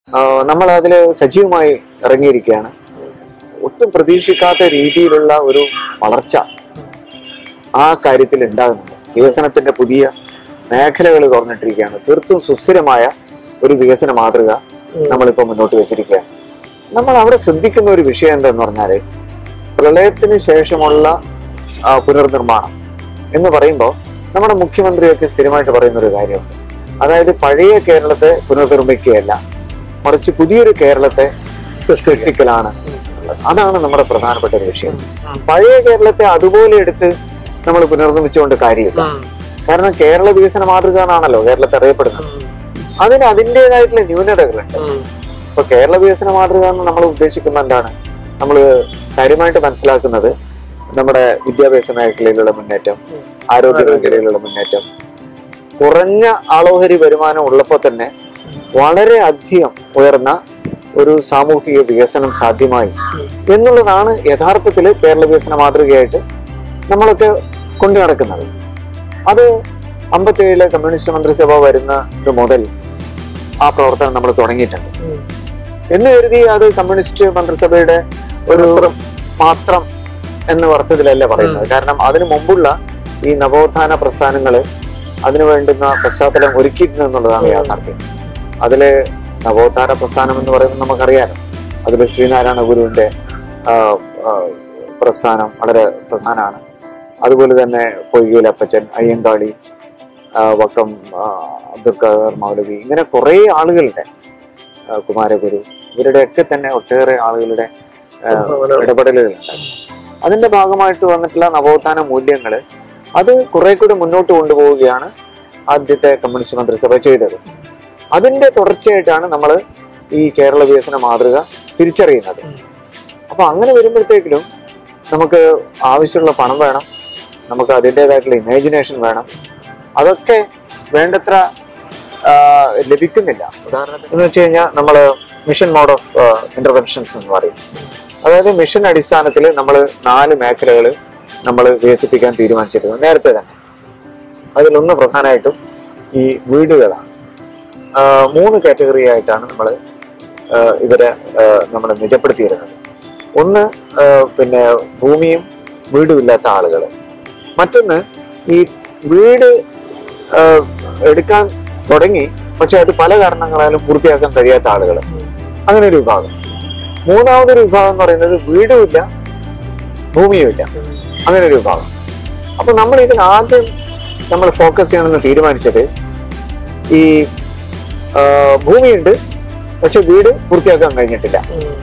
നമ്മൾ അതിൽ സജീവമായി ഇറങ്ങിയിരിക്കുകയാണ് ഒട്ടും പ്രതീക്ഷിക്കാത്ത രീതിയിലുള്ള ഒരു വളർച്ച ആ കാര്യത്തിൽ ഉണ്ടാകുന്നുണ്ട് വികസനത്തിന്റെ പുതിയ മേഖലകൾ തുറന്നിട്ടിരിക്കുകയാണ് തീർത്തും സുസ്ഥിരമായ ഒരു വികസന മാതൃക നമ്മളിപ്പോൾ മുന്നോട്ട് വെച്ചിരിക്കുകയാണ് നമ്മൾ അവിടെ ശ്രദ്ധിക്കുന്ന ഒരു വിഷയം എന്താന്ന് പറഞ്ഞാല് പ്രളയത്തിന് ശേഷമുള്ള ആ, പുനർനിർമ്മാണം എന്ന് പറയുമ്പോൾ നമ്മുടെ മുഖ്യമന്ത്രിയൊക്കെ സ്ഥിരമായിട്ട് പറയുന്ന ഒരു കാര്യമുണ്ട് അതായത് പഴയ കേരളത്തെ പുനർനിർമ്മിക്കുകയല്ല മറിച്ച് പുതിയൊരു കേരളത്തെ സൃഷ്ടിക്കലാണ് എന്നുള്ളത്. അതാണ് നമ്മുടെ പ്രധാനപ്പെട്ട ഒരു വിഷയം പഴയ കേരളത്തെ അതുപോലെ എടുത്ത് നമ്മൾ പുനർനിർമ്മിച്ചുകൊണ്ട് കാര്യമില്ല കാരണം കേരള വികസന മാതൃക എന്നാണല്ലോ കേരളത്തെ അറിയപ്പെടുന്നത് അതിന് അതിൻ്റെതായിട്ടുള്ള ന്യൂനതകളുണ്ട് ഇപ്പൊ കേരള വികസന മാതൃക എന്ന് നമ്മൾ ഉദ്ദേശിക്കുമ്പോൾ എന്താണ് നമ്മൾ കാര്യമായിട്ട് മനസ്സിലാക്കുന്നത് നമ്മുടെ വിദ്യാഭ്യാസ മേഖലയിലുള്ള മുന്നേറ്റം ആരോഗ്യ മേഖലയിലുള്ള മുന്നേറ്റം കുറഞ്ഞ ആളോഹരി വരുമാനം ഉള്ളപ്പോൾ തന്നെ വളരെ അധികം ഉയർന്ന ഒരു സാമൂഹിക വികസനം സാധ്യമായി എന്നുള്ളതാണ് യഥാർത്ഥത്തിൽ കേരള വികസന മാതൃകയായിട്ട് നമ്മളൊക്കെ കൊണ്ടു നടക്കുന്നത് അത് അമ്പത്തേഴിലെ കമ്മ്യൂണിസ്റ്റ് മന്ത്രിസഭ വരുന്നത് മുതൽ ആ പ്രവർത്തനം നമ്മൾ തുടങ്ങിയിട്ടുണ്ട് എന്ന് കരുതി അത് കമ്മ്യൂണിസ്റ്റ് മന്ത്രിസഭയുടെ ഒരു മാത്രം എന്ന അർത്ഥത്തിലല്ല പറയുന്നത് കാരണം അതിനു മുമ്പുള്ള ഈ നവോത്ഥാന പ്രസ്ഥാനങ്ങള് അതിനു വേണ്ടുന്ന പശ്ചാത്തലം ഒരുക്കിയിരുന്നു എന്നുള്ളതാണ് ഉം. യാഥാർത്ഥ്യം അതില് നവോത്ഥാന പ്രസ്ഥാനം എന്ന് പറയുന്നത് നമുക്കറിയാലോ അതിൽ ശ്രീനാരായണ ഗുരുവിന്റെ ആ, ആ, പ്രസ്ഥാനം വളരെ പ്രധാനമാണ് അതുപോലെ തന്നെ പൊയ്കയിൽ അപ്പച്ചൻ അയ്യങ്കാളി ആ, വക്കം ആ, അബ്ദുൽ ഖാദർ മൗലവി ഇങ്ങനെ കുറേ ആളുകളുടെ ആ, കുമാരഗുരു ഇവരുടെയൊക്കെ തന്നെ ഒട്ടേറെ ആളുകളുടെ ആ, ഇടപെടലുകളുണ്ട് അതിന്റെ ഭാഗമായിട്ട് വന്നിട്ടുള്ള നവോത്ഥാന മൂല്യങ്ങൾ അത് കുറെ കൂടി മുന്നോട്ട് കൊണ്ടുപോവുകയാണ് ആദ്യത്തെ കമ്മ്യൂണിസ്റ്റ് മന്ത്രിസഭ ചെയ്തത് അതിന്റെ തുടർച്ചയായിട്ടാണ് നമ്മൾ ഈ കേരള വികസന മാതൃക തിരിച്ചറിയുന്നത് അപ്പൊ അങ്ങനെ വരുമ്പോഴത്തേക്കിലും നമുക്ക് ആവശ്യമുള്ള പണം വേണം നമുക്ക് അതിൻ്റെതായിട്ടുള്ള ഇമാജിനേഷൻ വേണം അതൊക്കെ വേണ്ടത്ര ആ, ലഭിക്കുന്നില്ല ഉദാഹരണത്തിന് എന്ന് വെച്ച് കഴിഞ്ഞാൽ നമ്മൾ മിഷൻ മോഡ് ഓഫ് ഇന്റർവെൻഷൻസ് എന്ന് പറയും അതായത് മിഷൻ അടിസ്ഥാനത്തിൽ നമ്മൾ നാല് മേഖലകൾ നമ്മൾ വികസിപ്പിക്കാൻ തീരുമാനിച്ചിരുന്നു നേരത്തെ തന്നെ അതിലൊന്ന് പ്രധാനമായിട്ടും ഈ വീടുകളാണ് ആ, മൂന്ന് കാറ്റഗറി ആയിട്ടാണ് നമ്മൾ ഇവരെ നമ്മൾ നിജപ്പെടുത്തിയിരുന്നത് ഒന്ന് ആ, പിന്നെ ഭൂമിയും വീടുമില്ലാത്ത ആളുകൾ മറ്റൊന്ന് ഈ വീട് ആ, എടുക്കാൻ തുടങ്ങി പക്ഷെ അത് പല കാരണങ്ങളാലും പൂർത്തിയാക്കാൻ കഴിയാത്ത ആളുകൾ അങ്ങനെ ഒരു വിഭാഗം മൂന്നാമതൊരു വിഭാഗം എന്ന് പറയുന്നത് വീടുമില്ല ഭൂമിയുമില്ല അങ്ങനെ ഒരു വിഭാഗം അപ്പൊ നമ്മൾ ഇതിൽ ആദ്യം നമ്മൾ ഫോക്കസ് ചെയ്യണമെന്ന് തീരുമാനിച്ചത് ഈ ആ, ഭൂമിയുണ്ട് പക്ഷെ വീട് പൂർത്തിയാക്കാൻ കഴിഞ്ഞിട്ടില്ല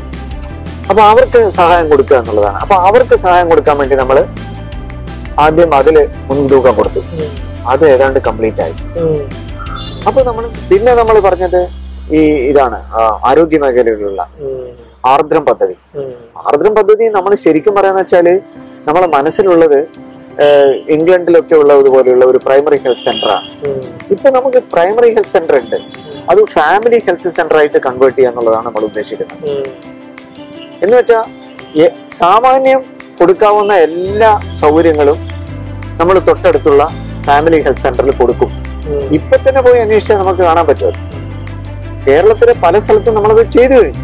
അപ്പൊ അവർക്ക് സഹായം കൊടുക്കുക എന്നുള്ളതാണ് അപ്പൊ അവർക്ക് സഹായം കൊടുക്കാൻ വേണ്ടി നമ്മൾ ആദ്യം അതില് മുൻതൂക്കം കൊടുത്തു അത് ഏതാണ്ട് കംപ്ലീറ്റ് ആയി അപ്പൊ നമ്മൾ പിന്നെ നമ്മൾ പറഞ്ഞത് ഈ ഇതാണ് ആ, ആരോഗ്യ മേഖലയിലുള്ള ആർദ്രം പദ്ധതി ആർദ്രം പദ്ധതി നമ്മൾ ശരിക്കും പറയാന്ന് വെച്ചാല് നമ്മളെ മനസ്സിലുള്ളത് ഏഹ്, ഇംഗ്ലണ്ടിലൊക്കെ ഉള്ളതുപോലെയുള്ള ഒരു പ്രൈമറി ഹെൽത്ത് സെന്റർ ആണ് ഇപ്പൊ നമുക്ക് പ്രൈമറി ഹെൽത്ത് സെന്റർ ഉണ്ട് അത് ഫാമിലി ഹെൽത്ത് സെന്റർ ആയിട്ട് കൺവേർട്ട് ചെയ്യുക എന്നുള്ളതാണ് നമ്മൾ ഉദ്ദേശിക്കുന്നത് എന്ന് വെച്ചാൽ സാമാന്യം കൊടുക്കാവുന്ന എല്ലാ സൗകര്യങ്ങളും നമ്മൾ തൊട്ടടുത്തുള്ള ഫാമിലി ഹെൽത്ത് സെന്ററിൽ കൊടുക്കും ഇപ്പൊ തന്നെ പോയി അന്വേഷിച്ചാൽ നമുക്ക് കാണാൻ പറ്റും അത്. കേരളത്തിലെ പല സ്ഥലത്തും നമ്മളത് ചെയ്തു കഴിഞ്ഞു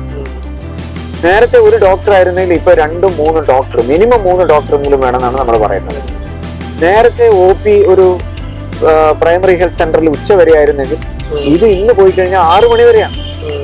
നേരത്തെ ഒരു ഡോക്ടർ ആയിരുന്നെങ്കിൽ ഇപ്പൊ രണ്ടും മൂന്നും ഡോക്ടർ മിനിമം മൂന്ന് ഡോക്ടറെങ്കിലും വേണമെന്നാണ് നമ്മൾ പറയുന്നത് നേരത്തെ ഒ പി ഒരു പ്രൈമറി ഹെൽത്ത് സെന്ററിൽ ഉച്ച വരെ ആയിരുന്നെങ്കിൽ ഇത് ഇന്ന് പോയി കഴിഞ്ഞാൽ ആറു മണി വരെയാണ്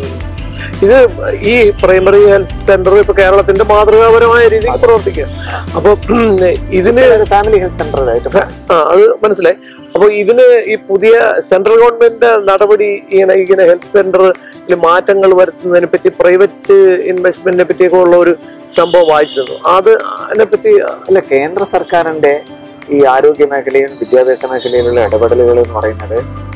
ഇത് ഈ പ്രൈമറി ഹെൽത്ത് സെന്റർ ഇപ്പൊ കേരളത്തിന്റെ മാതൃകാപരമായ രീതിയിൽ പ്രവർത്തിക്കുക അപ്പൊ ഇതിന് ഫാമിലി ഹെൽത്ത് സെന്റർ ആയിട്ട് ആ അത് മനസ്സിലായി അപ്പൊ ഇതിന് ഈ പുതിയ സെൻട്രൽ ഗവൺമെന്റ് നടപടി ഇങ്ങനെ ഇങ്ങനെ ഹെൽത്ത് സെന്ററിൽ മാറ്റങ്ങൾ വരുത്തുന്നതിനെ പറ്റി പ്രൈവറ്റ് ഇൻവെസ്റ്റ്മെന്റിനെ പറ്റിയൊക്കെ ഉള്ള ഒരു സംഭവം വായിച്ചിരുന്നു അത് അതിനെപ്പറ്റി അല്ല കേന്ദ്ര സർക്കാരിന്റെ ഈ ആരോഗ്യ മേഖലയും വിദ്യാഭ്യാസ മേഖലയിലുള്ള ഇടപെടലുകൾ എന്ന് പറയുന്നത്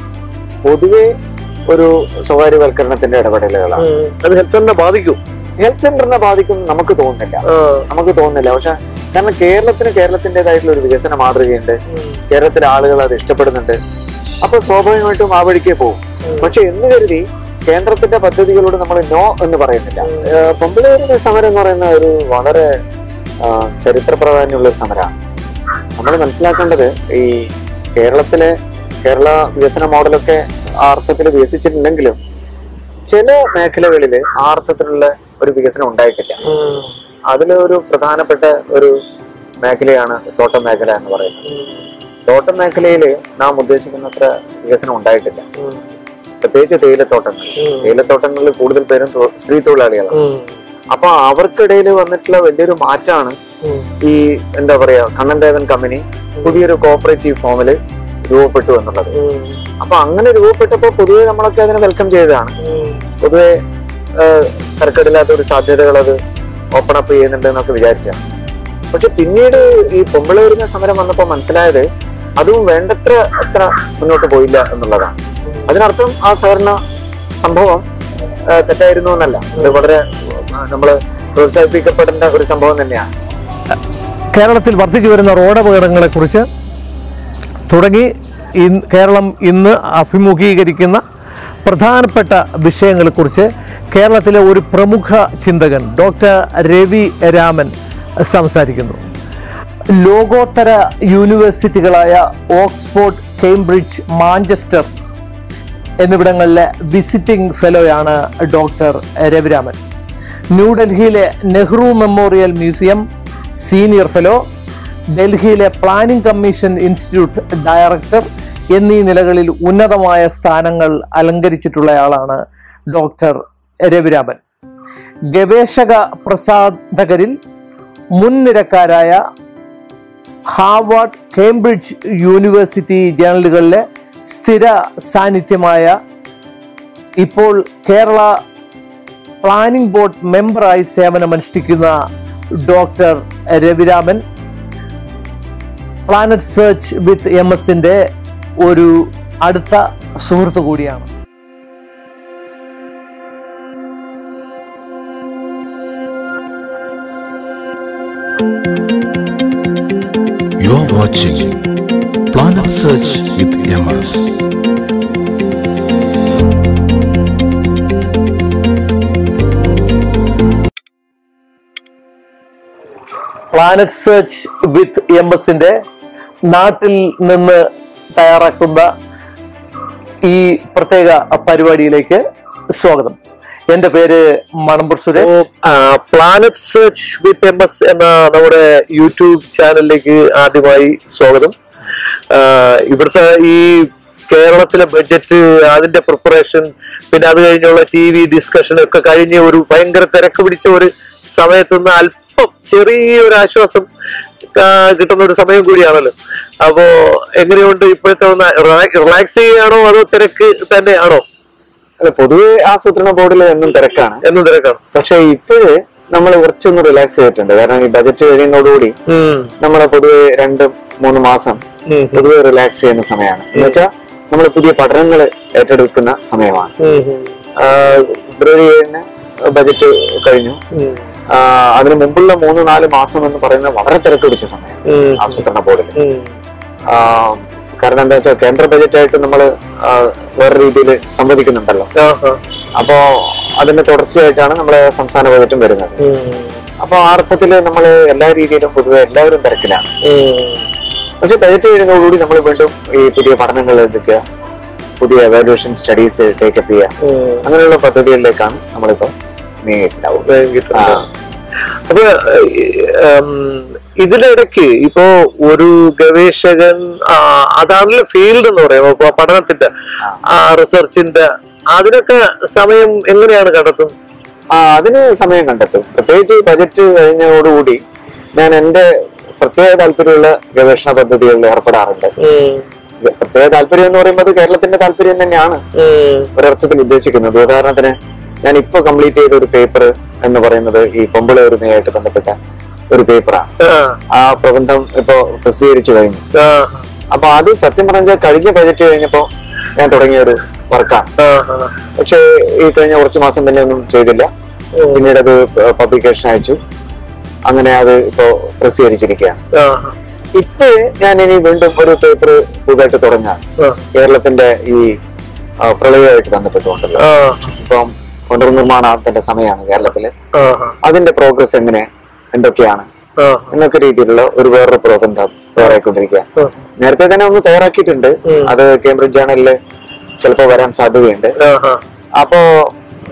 പൊതുവെ ഒരു സ്വകാര്യവൽക്കരണത്തിന്റെ ഇടപെടലുകളാണ് ഉം, അത് ഹെൽത്ത് സെന്ററിനെ ബാധിക്കും ഹെൽത്ത് സെന്ററിനെ ബാധിക്കും നമുക്ക് തോന്നുന്നില്ല ആ, നമുക്ക് തോന്നുന്നില്ല പക്ഷെ കാരണം കേരളത്തിന് കേരളത്തിൻ്റെതായിട്ടുള്ള ഒരു വികസന മാതൃകയുണ്ട് ഉം, കേരളത്തിലെ ആളുകൾ അത് ഇഷ്ടപ്പെടുന്നുണ്ട് അപ്പൊ സ്വാഭാവികമായിട്ടും ആ വഴിക്ക് പോകും ഉം. പക്ഷെ എന്ന് കരുതി കേന്ദ്രത്തിന്റെ പദ്ധതികളോട് നമ്മൾ നോ എന്ന് പറയുന്നില്ല ഏഹ് പൊമ്പിളേറിന്റെ സമരം എന്ന് പറയുന്ന ഒരു വളരെ ആ, ചരിത്ര പ്രാധാന്യമുള്ള ഒരു സമരമാണ് നമ്മൾ മനസ്സിലാക്കേണ്ടത് ഈ കേരളത്തിലെ കേരള വികസന മോഡലൊക്കെ ആ അർത്ഥത്തിൽ വികസിച്ചിട്ടുണ്ടെങ്കിലും ചില മേഖലകളിൽ ആ അർത്ഥത്തിലുള്ള ഒരു വികസനം ഉണ്ടായിട്ടില്ല ഉം. അതിൽ ഒരു പ്രധാനപ്പെട്ട ഒരു മേഖലയാണ് തോട്ടം മേഖല എന്ന് പറയുന്നത് തോട്ടം മേഖലയിൽ നാം ഉദ്ദേശിക്കുന്നത്ര വികസനം ഉണ്ടായിട്ടില്ല ഉം. പ്രത്യേകിച്ച് തേയിലത്തോട്ടങ്ങൾ ഉം. തേയിലത്തോട്ടങ്ങളിൽ കൂടുതൽ പേരും തൊ- സ്ത്രീ തൊഴിലാളികളാണ് ഉം. അപ്പൊ അവർക്കിടയിൽ വന്നിട്ടുള്ള വലിയൊരു മാറ്റാണ് ഉം. ഈ എന്താ പറയാ കണ്ണൻ ദേവൻ കമ്പനി പുതിയൊരു കോപ്പറേറ്റീവ് ഫോമില് രൂപപ്പെട്ടു എന്നുള്ളത് ഉം. അപ്പൊ അങ്ങനെ രൂപപ്പെട്ടപ്പോൾ പൊതുവെ നമ്മളൊക്കെ അതിനെ വെൽക്കം ചെയ്തതാണ് ഉം. പൊതുവെ ഏഹ്, തരക്കേടില്ലാത്ത ഒരു സാധ്യതകൾ അത് ഓപ്പൺ അപ്പ് ചെയ്യുന്നുണ്ട് എന്നൊക്കെ വിചാരിച്ചാണ് പക്ഷെ പിന്നീട് ഈ പൊമ്പിള വരുന്ന സമരം വന്നപ്പോൾ മനസ്സിലായത് അതും വേണ്ടത്ര അത്ര മുന്നോട്ട് പോയില്ല എന്നുള്ളതാണ് അതിനർത്ഥം ആ സഹകരണ സംഭവം ഏഹ്, തെറ്റായിരുന്നു എന്നല്ല അത് വളരെ നമ്മൾ പ്രോത്സാഹിപ്പിക്കപ്പെടേണ്ട ഒരു സംഭവം തന്നെയാണ് കേരളത്തിൽ വർദ്ധിച്ചു വരുന്ന റോഡ് അപകടങ്ങളെക്കുറിച്ച് തുടങ്ങി ഇൻ കേരളം ഇന്ന് അഭിമുഖീകരിക്കുന്ന പ്രധാനപ്പെട്ട വിഷയങ്ങളെക്കുറിച്ച് കേരളത്തിലെ ഒരു പ്രമുഖ ചിന്തകൻ ഡോക്ടർ രവി രാമൻ സംസാരിക്കുന്നു ലോകോത്തര യൂണിവേഴ്സിറ്റികളായ ഓക്സ്ഫോർഡ് കേംബ്രിഡ്ജ് മാഞ്ചസ്റ്റർ എന്നിവിടങ്ങളിലെ വിസിറ്റിംഗ് ഫെലോയാണ് ഡോക്ടർ രവിരാമൻ ന്യൂഡൽഹിയിലെ Nehru memorial museum senior fellow ഡൽഹിയിലെ പ്ലാനിംഗ് കമ്മീഷൻ ഇൻസ്റ്റിറ്റ്യൂട്ട് ഡയറക്ടർ എന്നീ നിലകളിൽ ഉന്നതമായ സ്ഥാനങ്ങൾ അലങ്കരിച്ചിട്ടുള്ളയാളാണ് ഡോക്ടർ രവിരാമൻ ഗവേഷക പ്രസാധകരിൽ മുൻനിരക്കാരായ ഹാർവാർഡ് കേംബ്രിഡ്ജ് യൂണിവേഴ്സിറ്റി ജേണലുകളിലെ സ്ഥിര സാന്നിധ്യമായ ഇപ്പോൾ കേരള പ്ലാനിംഗ് ബോർഡ് മെമ്പറായി സേവനമനുഷ്ഠിക്കുന്ന doctor Raviraman planet search with M എസിന്റെ ഒരു അടുത്ത സുഹൃത്തു കൂടിയാണ് You're watching Planet Search with MS. Planet search with M എസിന്റെ നാട്ടിൽ നിന്ന് തയ്യാറാക്കുന്ന ഈ പ്രത്യേക പരിപാടിയിലേക്ക് സ്വാഗതം എന്റെ പേര് Manampoor Suresh planet search with M S എന്ന നമ്മുടെ യൂട്യൂബ് ചാനലിലേക്ക് ആദ്യമായി സ്വാഗതം ആ, ഇവിടുത്തെ ഈ കേരളത്തിലെ ബഡ്ജറ്റ് അതിന്റെ പ്രിപ്പറേഷൻ പിന്നെ അത് കഴിഞ്ഞുള്ള ടി വി ഡിസ്കഷൻ ഒക്കെ കഴിഞ്ഞ് ഒരു ഭയങ്കര തിരക്ക് പിടിച്ച ഒരു സമയത്ത് നിന്ന് അല്പം ചെറിയൊരു ആശ്വാസം ആ, കിട്ടുന്ന ഒരു സമയം കൂടിയാണല്ലോ അപ്പോ എങ്ങനെയുണ്ട് ഇപ്പോഴത്തെ ഒന്ന് റിലാക്സ് ചെയ്യുകയാണോ അതോ തിരക്ക് തന്നെയാണോ അല്ല പൊതുവെ ആസൂത്രണ ബോർഡിൽ എന്നും തിരക്കാണ് എന്നും തിരക്കാണ് പക്ഷെ ഇപ്പോഴ് നമ്മൾ കുറച്ചൊന്ന് റിലാക്സ് ചെയ്തിട്ടുണ്ട് കാരണം ഈ ബജറ്റ് കഴിയുന്നതോടുകൂടി ഉം, നമ്മൾ പൊതുവെ രണ്ട് മൂന്ന് മാസം ഉം, പൊതുവെ റിലാക്സ് ചെയ്യുന്ന സമയമാണ് എന്ന് വെച്ചാൽ നമ്മൾ പുതിയ പഠനങ്ങൾ ഏറ്റെടുക്കുന്ന സമയമാണ് ഉം, ഉം, ആഹ് ഫെബ്രുവരി ഏഴിന് ബജറ്റ് കഴിഞ്ഞു ഉം, ആഹ് അതിന് മുമ്പുള്ള മൂന്ന് നാല് മാസം എന്ന് പറയുന്നത് വളരെ തിരക്ക് പിടിച്ച സമയം ഉം, ആസൂത്രണ ബോർഡിൽ ഉം, ആഹ് കാരണം എന്താ വെച്ചാൽ കേന്ദ്ര ബജറ്റായിട്ട് നമ്മൾ വേറെ രീതിയിൽ സംവദിക്കുന്നുണ്ടല്ലോ ആ, ആ, അപ്പോ അതിന്റെ തുടർച്ചയായിട്ടാണ് നമ്മുടെ സംസ്ഥാന ബജറ്റും വരുന്നത് ഉം, അപ്പൊ ആ അർത്ഥത്തിൽ നമ്മൾ എല്ലാ രീതിയിലും പൊതുവെ എല്ലാവരും തിരക്കിലാണ് ഉം. പക്ഷെ ബജറ്റ് കഴിയുന്നതോടുകൂടി നമ്മൾ വീണ്ടും ഈ പുതിയ പഠനങ്ങൾ എടുക്കുക പുതിയ എവാലുവേഷൻ സ്റ്റഡീസ് ടേക്കപ്പ് ചെയ്യുക ഉം. അങ്ങനെയുള്ള പദ്ധതികളിലേക്കാണ് നമ്മളിപ്പോ നീങ്ങിയിട്ടുണ്ടാവും കിട്ടുന്നത്. ആ. അപ്പൊ ഉം, ഇതിലിടയ്ക്ക് ഇപ്പോ ഒരു ഗവേഷകൻ ആ, അതാണല്ലോ ഫീൽഡ് എന്ന് പറയുമ്പോൾ ഇപ്പൊ പഠനത്തിന്റെ ആ റിസർച്ചിന്റെ അതിനൊക്കെ സമയം എങ്ങനെയാണ് കണ്ടെത്തുന്നത് ആ അതിന് സമയം കണ്ടെത്തും പ്രത്യേകിച്ച് ബജറ്റ് കഴിഞ്ഞതോടുകൂടി ഞാൻ എന്റെ പ്രത്യേക താല്പര്യമുള്ള ഗവേഷണ പദ്ധതികളിൽ ഏർപ്പെടാറുണ്ട് ഉം, പ്രത്യേക താല്പര്യം എന്ന് പറയുമ്പോൾ അത് കേരളത്തിന്റെ താല്പര്യം തന്നെയാണ് ഉം, ഒരർത്ഥത്തിൽ ഉദ്ദേശിക്കുന്നത് ഉദാഹരണത്തിന് ഞാൻ ഇപ്പൊ കംപ്ലീറ്റ് ചെയ്ത ഒരു പേപ്പർ എന്ന് പറയുന്നത് ഈ പൊമ്പിള ഒരുമയായിട്ട് ബന്ധപ്പെട്ട ഒരു പേപ്പറാണ് ആ, ആ പ്രബന്ധം ഇപ്പോ പ്രസിദ്ധീകരിച്ചു കഴിഞ്ഞു ആ, അപ്പൊ അത് സത്യം പറഞ്ഞാൽ കഴിഞ്ഞ ബജറ്റ് കഴിഞ്ഞപ്പോ ഞാൻ തുടങ്ങിയ ഒരു വർക്കാണ് ആ, ആ. പക്ഷേ ഈ കഴിഞ്ഞ കുറച്ച് മാസം തന്നെ ഒന്നും ചെയ്തില്ല ഉം, പിന്നീട് അത് പബ്ലിക്കേഷൻ അയച്ചു അങ്ങനെ അത് ഇപ്പോ പ്രസിദ്ധീകരിച്ചിരിക്കുകയാണ് ആ, ഇപ്പൊ ഞാൻ ഇനി വീണ്ടും ഒരു പേപ്പർ പുതുതായിട്ട് തുടങ്ങാൻ ആ, കേരളത്തിന്റെ ഈ ആ, പ്രളയമായിട്ട് ബന്ധപ്പെട്ടുകൊണ്ടല്ലോ ആ, ഇപ്പം പുനർനിർമ്മാണത്തിന്റെ സമയമാണ് കേരളത്തില് ആ, അതിന്റെ പ്രോഗ്രസ് എങ്ങനെ എന്തൊക്കെയാണ് ആ, എന്നൊക്കെ രീതിയിലുള്ള ഒരു വേറൊരു പ്രബന്ധം തയ്യാറായിക്കൊണ്ടിരിക്കുക ആ. നേരത്തെ തന്നെ ഒന്ന് തയ്യാറാക്കിയിട്ടുണ്ട് ഉം. അത് കേംബ്രിഡ്ജ് ജേണലില് ചിലപ്പോ വരാൻ സാധ്യതയുണ്ട് ആ, ആ. അപ്പോ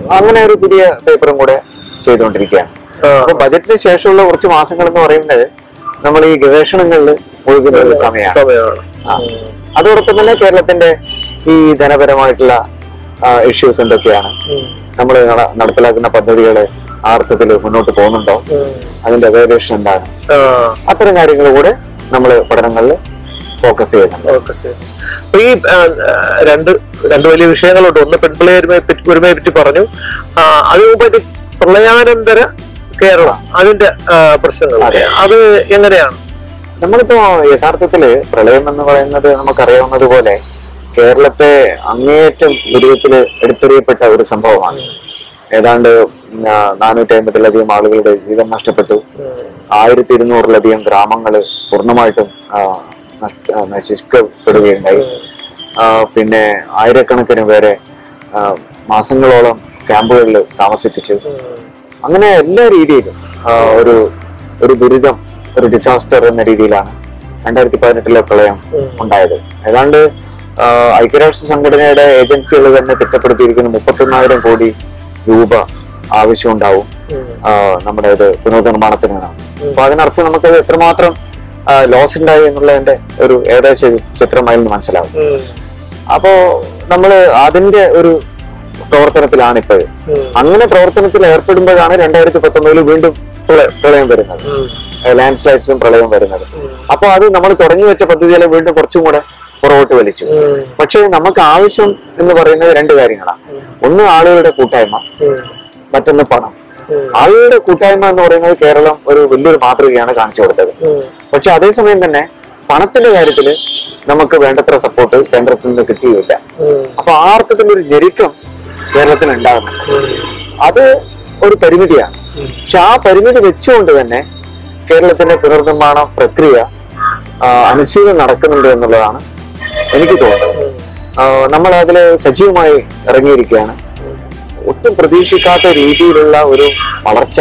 അങ്ങനെ ഒരു പുതിയ പേപ്പറും കൂടെ ചെയ്തുകൊണ്ടിരിക്കുകയാണ് ആ, അപ്പൊ ബജറ്റിന് ശേഷമുള്ള കുറച്ച് മാസങ്ങൾ എന്ന് പറയുന്നത് നമ്മൾ ഈ ഗവേഷണങ്ങളിൽ ഒഴുകുന്ന ഒരു സമയമാണ് സമയമാണ് ആ. അതോടൊപ്പം തന്നെ കേരളത്തിന്റെ ഈ ധനപരമായിട്ടുള്ള ഇഷ്യൂസ് എന്തൊക്കെയാണ് ഉം. നമ്മൾ നടപ്പിലാക്കുന്ന പദ്ധതികൾ ആ അർത്ഥത്തിൽ മുന്നോട്ട് പോകുന്നുണ്ടോ ഉം. അതിന്റെ എവാലുവേഷൻ എന്താണ് ആ, അത്തരം കാര്യങ്ങൾ കൂടെ നമ്മൾ പഠനങ്ങളിൽ ഫോക്കസ് ചെയ്യുന്നുണ്ട് ഓക്കെ ശരി. അപ്പൊ ഈ ആ, ആ, രണ്ട് രണ്ട് വലിയ വിഷയങ്ങളുണ്ട് ഒന്ന് പെൺപിള്ളേ ഒരുമയെ പറ്റി ഒരുമയെ പറ്റി പറഞ്ഞു ആ, അതിനു മുമ്പായിട്ട് പ്രളയാനന്തര കേരളം അതിന്റെ ആ, പ്രശ്നങ്ങൾ അതെ. അത് എങ്ങനെയാണ് നമ്മളിപ്പോ യഥാർത്ഥത്തില് പ്രളയം എന്ന് പറയുന്നത് നമുക്കറിയാവുന്നത് പോലെ കേരളത്തെ അങ്ങേയറ്റം ദുരിതത്തിൽ എടുത്തെറിയപ്പെട്ട ഒരു സംഭവമാണ് ഏതാണ്ട് നാനൂറ്റി അമ്പതിലധികം ആളുകളുടെ ജീവൻ നഷ്ടപ്പെട്ടു ആയിരത്തി ഇരുന്നൂറിലധികം ഗ്രാമങ്ങൾ പൂർണ്ണമായിട്ടും ആ, നഷ്ട- ആ, നശിക്കപ്പെടുകയുണ്ടായി ആ, പിന്നെ ആയിരക്കണക്കിന് പേരെ ആ, മാസങ്ങളോളം ക്യാമ്പുകളിൽ താമസിപ്പിച്ചു അങ്ങനെ എല്ലാ രീതിയിലും ആ, ഒരു ഒരു ദുരിതം ഒരു ഡിസാസ്റ്റർ എന്ന രീതിയിലാണ് രണ്ടായിരത്തി പതിനെട്ടിലെ പ്രളയം ഉണ്ടായത് ഏതാണ്ട് ആ, ഐക്യരാഷ്ട്ര സംഘടനയുടെ ഏജൻസികൾ തന്നെ തിട്ടപ്പെടുത്തിയിരിക്കുന്ന മുപ്പത്തൊന്നായിരം കോടി രൂപ ആവശ്യമുണ്ടാവും ആ, നമ്മുടെ ഇത് പുനർനിർമ്മാണത്തിന് എന്നാണ് അപ്പൊ അതിനർത്ഥം നമുക്കത് എത്രമാത്രം ലോസ് ഉണ്ടായി എന്നുള്ളതിന്റെ ഒരു ഏകദേശ ചിത്രം അതിൽ നിന്ന് മനസ്സിലാവും അപ്പോ നമ്മള് അതിന്റെ ഒരു പ്രവർത്തനത്തിലാണ് ഇപ്പോഴും അങ്ങനെ പ്രവർത്തനത്തിൽ ഏർപ്പെടുമ്പോഴാണ് രണ്ടായിരത്തി പത്തൊമ്പതിൽ വീണ്ടും പ്രള- പ്രളയം വരുന്നത് ലാൻഡ് സ്ലൈഡ്സും പ്രളയം വരുന്നത് അപ്പൊ അത് നമ്മൾ തുടങ്ങി വെച്ച പദ്ധതികളെ വീണ്ടും കുറച്ചും കൂടെ പുറകോട്ട് വലിച്ചു പക്ഷേ നമുക്ക് ആവശ്യം എന്ന് പറയുന്നത് രണ്ട് കാര്യങ്ങളാണ് ഒന്ന് ആളുകളുടെ കൂട്ടായ്മ മറ്റൊന്ന് പണം ആളുകളുടെ കൂട്ടായ്മ എന്ന് പറയുന്നത് കേരളം ഒരു വലിയൊരു മാതൃകയാണ് കാണിച്ചു കൊടുത്തത് പക്ഷെ അതേസമയം തന്നെ പണത്തിന്റെ കാര്യത്തില് നമുക്ക് വേണ്ടത്ര സപ്പോർട്ട് കേന്ദ്രത്തിൽ നിന്ന് കിട്ടിയില്ല അപ്പൊ ആ അർത്ഥത്തിൽ ഒരു ഞെരുക്കം കേരളത്തിൽ ഉണ്ടാകുന്നുണ്ട് അത് ഒരു പരിമിതിയാണ് പക്ഷെ ആ പരിമിതി വെച്ചുകൊണ്ട് തന്നെ കേരളത്തിന്റെ പുനർനിർമ്മാണ പ്രക്രിയ ആ, അനുച്ഛേദം നടക്കുന്നുണ്ട് എന്നുള്ളതാണ് എനിക്ക് തോന്നുന്നത് ആ, നമ്മൾ അതിൽ സജീവമായി ഇറങ്ങിയിരിക്കുകയാണ് ഒട്ടും പ്രതീക്ഷിക്കാത്ത രീതിയിലുള്ള ഒരു വളർച്ച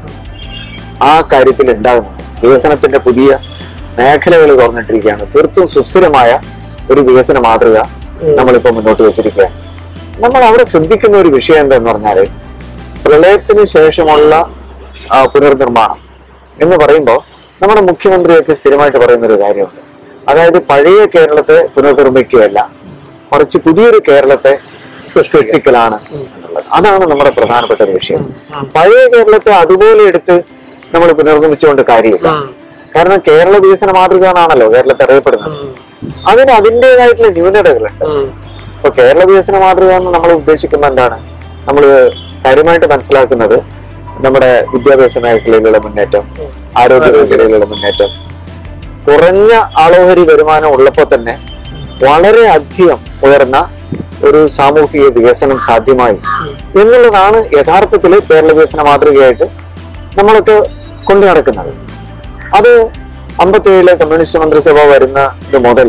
ആ കാര്യത്തിൽ ഉണ്ടാകുന്നുണ്ട് വികസനത്തിന്റെ പുതിയ മേഖലകൾ തുറന്നിട്ടിരിക്കുകയാണ് തീർത്തും സുസ്ഥിരമായ ഒരു വികസന മാതൃക നമ്മളിപ്പോ മുന്നോട്ട് വെച്ചിരിക്കുകയാണ് നമ്മൾ അവിടെ ശ്രദ്ധിക്കുന്ന ഒരു വിഷയം എന്താന്ന് പറഞ്ഞാല് പ്രളയത്തിന് ശേഷമുള്ള ആ, പുനർനിർമ്മാണം എന്ന് പറയുമ്പോൾ നമ്മുടെ മുഖ്യമന്ത്രിയൊക്കെ സ്ഥിരമായിട്ട് പറയുന്ന ഒരു കാര്യമുണ്ട് അതായത് പഴയ കേരളത്തെ പുനർനിർമ്മിക്കുകയല്ല മറിച്ച് പുതിയൊരു കേരളത്തെ സൃഷ്ടിക്കലാണ് എന്നുള്ളത് അതാണ് നമ്മുടെ പ്രധാനപ്പെട്ട ഒരു വിഷയം പഴയ കേരളത്തെ അതുപോലെ എടുത്ത് നമ്മൾ പുനർനിർമ്മിച്ചുകൊണ്ട് കാര്യമില്ല കാരണം കേരള വികസന മാതൃക എന്നാണല്ലോ കേരളത്തെ അറിയപ്പെടുന്നത് അതിന് അതിൻ്റെതായിട്ടുള്ള ന്യൂനതകളുണ്ട് ഇപ്പൊ കേരള വികസന മാതൃക എന്ന് നമ്മൾ ഉദ്ദേശിക്കുമ്പോൾ എന്താണ് നമ്മൾ കാര്യമായിട്ട് മനസ്സിലാക്കുന്നത് നമ്മുടെ വിദ്യാഭ്യാസ മേഖലയിലുള്ള മുന്നേറ്റം ആരോഗ്യ മേഖലയിലുള്ള മുന്നേറ്റം കുറഞ്ഞ ആളോഹരി വരുമാനം ഉള്ളപ്പോൾ തന്നെ വളരെ അധികം ഉയർന്ന ഒരു സാമൂഹിക വികസനം സാധ്യമായി എന്നുള്ളതാണ് യഥാർത്ഥത്തിൽ കേരള വികസന മാതൃകയായിട്ട് നമ്മളൊക്കെ കൊണ്ടു നടക്കുന്നത് അത് അമ്പത്തിയേഴിലെ കമ്മ്യൂണിസ്റ്റ് മന്ത്രിസഭ വരുന്നത് മുതൽ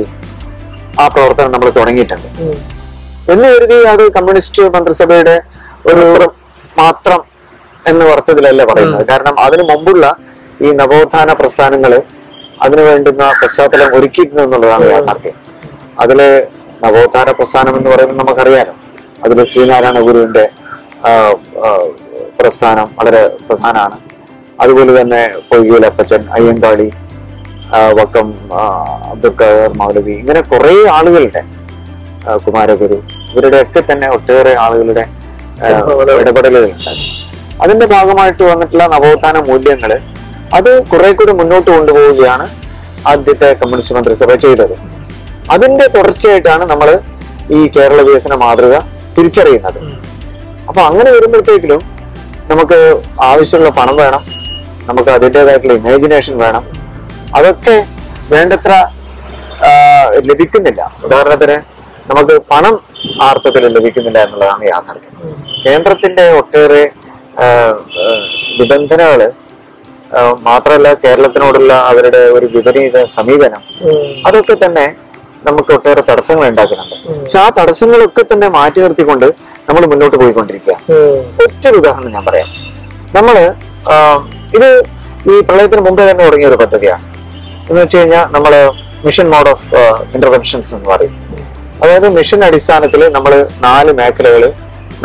ആ പ്രവർത്തനം നമ്മൾ തുടങ്ങിയിട്ടുണ്ട് എന്ന് കരുതി അത് കമ്മ്യൂണിസ്റ്റ് മന്ത്രിസഭയുടെ ഒരു മാത്രം എന്ന അർത്ഥത്തിലല്ല പറയുന്നത് കാരണം അതിനു മുമ്പുള്ള ഈ നവോത്ഥാന പ്രസ്ഥാനങ്ങള് അതിനു വേണ്ടുന്ന പശ്ചാത്തലം ഒരുക്കിയിരുന്നു എന്നുള്ളതാണ് യാഥാർത്ഥ്യം അതില് നവോത്ഥാന പ്രസ്ഥാനം എന്ന് പറയുന്നത് നമുക്കറിയാലോ അതിൽ ശ്രീനാരായണ ഗുരുവിന്റെ ആ, ആ, പ്രസ്ഥാനം വളരെ പ്രധാനമാണ് അതുപോലെ തന്നെ പൊയ്യൂൽ അപ്പച്ചൻ അയ്യങ്കാളി ആ, വക്കം ആ, അബ്ദുൽ ഖാദർ മൗലവി ഇങ്ങനെ കുറെ ആളുകളുടെ ആ, കുമാരഗുരു ഇവരുടെയൊക്കെ തന്നെ ഒട്ടേറെ ആളുകളുടെ ആ, ഇടപെടലുകളുണ്ട് അതിന്റെ ഭാഗമായിട്ട് വന്നിട്ടുള്ള നവോത്ഥാന മൂല്യങ്ങള് അത് കുറെ കൂടി മുന്നോട്ട് കൊണ്ടുപോവുകയാണ് ആദ്യത്തെ കമ്മ്യൂണിസ്റ്റ് മന്ത്രിസഭ ചെയ്തത് അതിന്റെ തുടർച്ചയായിട്ടാണ് നമ്മൾ ഈ കേരള വികസന മാതൃക തിരിച്ചറിയുന്നത് അപ്പൊ അങ്ങനെ വരുമ്പോഴത്തേക്കിലും നമുക്ക് ആവശ്യമുള്ള പണം വേണം നമുക്ക് അതിൻ്റെതായിട്ടുള്ള ഇമാജിനേഷൻ വേണം അതൊക്കെ വേണ്ടത്ര ആ, ലഭിക്കുന്നില്ല ഉദാഹരണത്തിന് നമുക്ക് പണം ആ അർത്ഥത്തിൽ ലഭിക്കുന്നില്ല എന്നുള്ളതാണ് യാഥാർത്ഥ്യം കേന്ദ്രത്തിന്റെ ഒട്ടേറെ ആ, ആ, നിബന്ധനകള് ആ, മാത്രമല്ല കേരളത്തിനോടുള്ള അവരുടെ ഒരു വിപരീത സമീപനം അതൊക്കെ തന്നെ നമുക്ക് ഒട്ടേറെ തടസ്സങ്ങൾ ഉണ്ടാക്കുന്നുണ്ട് പക്ഷെ ആ തടസ്സങ്ങളൊക്കെ തന്നെ മാറ്റി നിർത്തിക്കൊണ്ട് നമ്മൾ മുന്നോട്ട് പോയിക്കൊണ്ടിരിക്കുക ഒറ്റൊരു ഉദാഹരണം ഞാൻ പറയാം നമ്മള് ആ, ഇത് ഈ പ്രളയത്തിന് മുമ്പേ തന്നെ തുടങ്ങിയ ഒരു പദ്ധതിയാണ് എന്ന് വെച്ച് കഴിഞ്ഞാൽ നമ്മള് മിഷൻ മോഡ് ഓഫ് ഇന്റർവെൻഷൻസ് എന്ന് പറയും അതായത് മിഷൻ അടിസ്ഥാനത്തിൽ നമ്മൾ നാല് മേഖലകൾ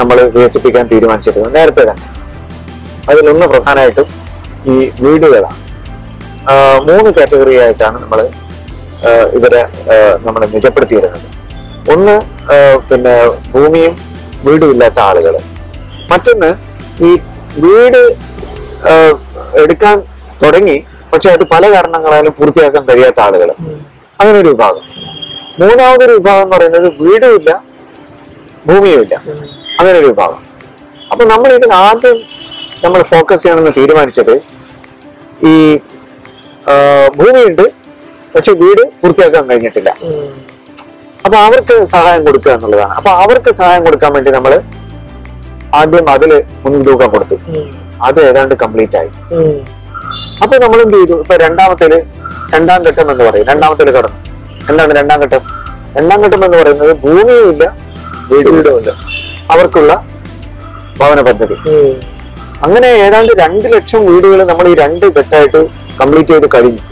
നമ്മൾ വികസിപ്പിക്കാൻ തീരുമാനിച്ചിരുന്നത് നേരത്തെ തന്നെ അതിലൊന്ന് പ്രധാനമായിട്ടും ഈ വീടുകളാണ് ആ, മൂന്ന് കാറ്റഗറി ആയിട്ടാണ് നമ്മൾ ഇവരെ നമ്മൾ നിജപ്പെടുത്തിയിരുന്നത് ഒന്ന് ആ, പിന്നെ ഭൂമിയും വീടും ഇല്ലാത്ത ആളുകൾ മറ്റൊന്ന് ഈ വീട് ആ, എടുക്കാൻ തുടങ്ങി പക്ഷെ അത് പല കാരണങ്ങളാലും പൂർത്തിയാക്കാൻ കഴിയാത്ത ആളുകൾ അങ്ങനെ ഒരു വിഭാഗം മൂന്നാമതൊരു വിഭാഗം എന്ന് പറയുന്നത് വീടുമില്ല ഭൂമിയുമില്ല അങ്ങനെ ഒരു വിഭാഗം അപ്പൊ നമ്മൾ ഇതിൽ ആദ്യം നമ്മൾ ഫോക്കസ് ചെയ്യണമെന്ന് തീരുമാനിച്ചത് ഈ ആ, ഭൂമിയുണ്ട് പക്ഷെ വീട് പൂർത്തിയാക്കാൻ കഴിഞ്ഞിട്ടില്ല അപ്പൊ അവർക്ക് സഹായം കൊടുക്കുക എന്നുള്ളതാണ് അപ്പൊ അവർക്ക് സഹായം കൊടുക്കാൻ വേണ്ടി നമ്മൾ ആദ്യം അതില് മുൻതൂക്കം കൊടുത്തു അത് ഏതാണ്ട് കംപ്ലീറ്റ് ആയി അപ്പൊ നമ്മൾ എന്ത് ചെയ്തു ഇപ്പൊ രണ്ടാമത്തേല് രണ്ടാം ഘട്ടം എന്ന് പറയും രണ്ടാമത്തേല് കടന്നു എന്താണ് രണ്ടാം ഘട്ടം രണ്ടാം ഘട്ടം എന്ന് പറയുന്നത് ഭൂമിയും ഇല്ല വീടും ഇല്ല അവർക്കുള്ള ഭവന പദ്ധതി അങ്ങനെ ഏതാണ്ട് രണ്ട് ലക്ഷം വീടുകൾ നമ്മൾ ഈ രണ്ട് ഘട്ടമായിട്ട് കംപ്ലീറ്റ് ചെയ്ത് കഴിഞ്ഞു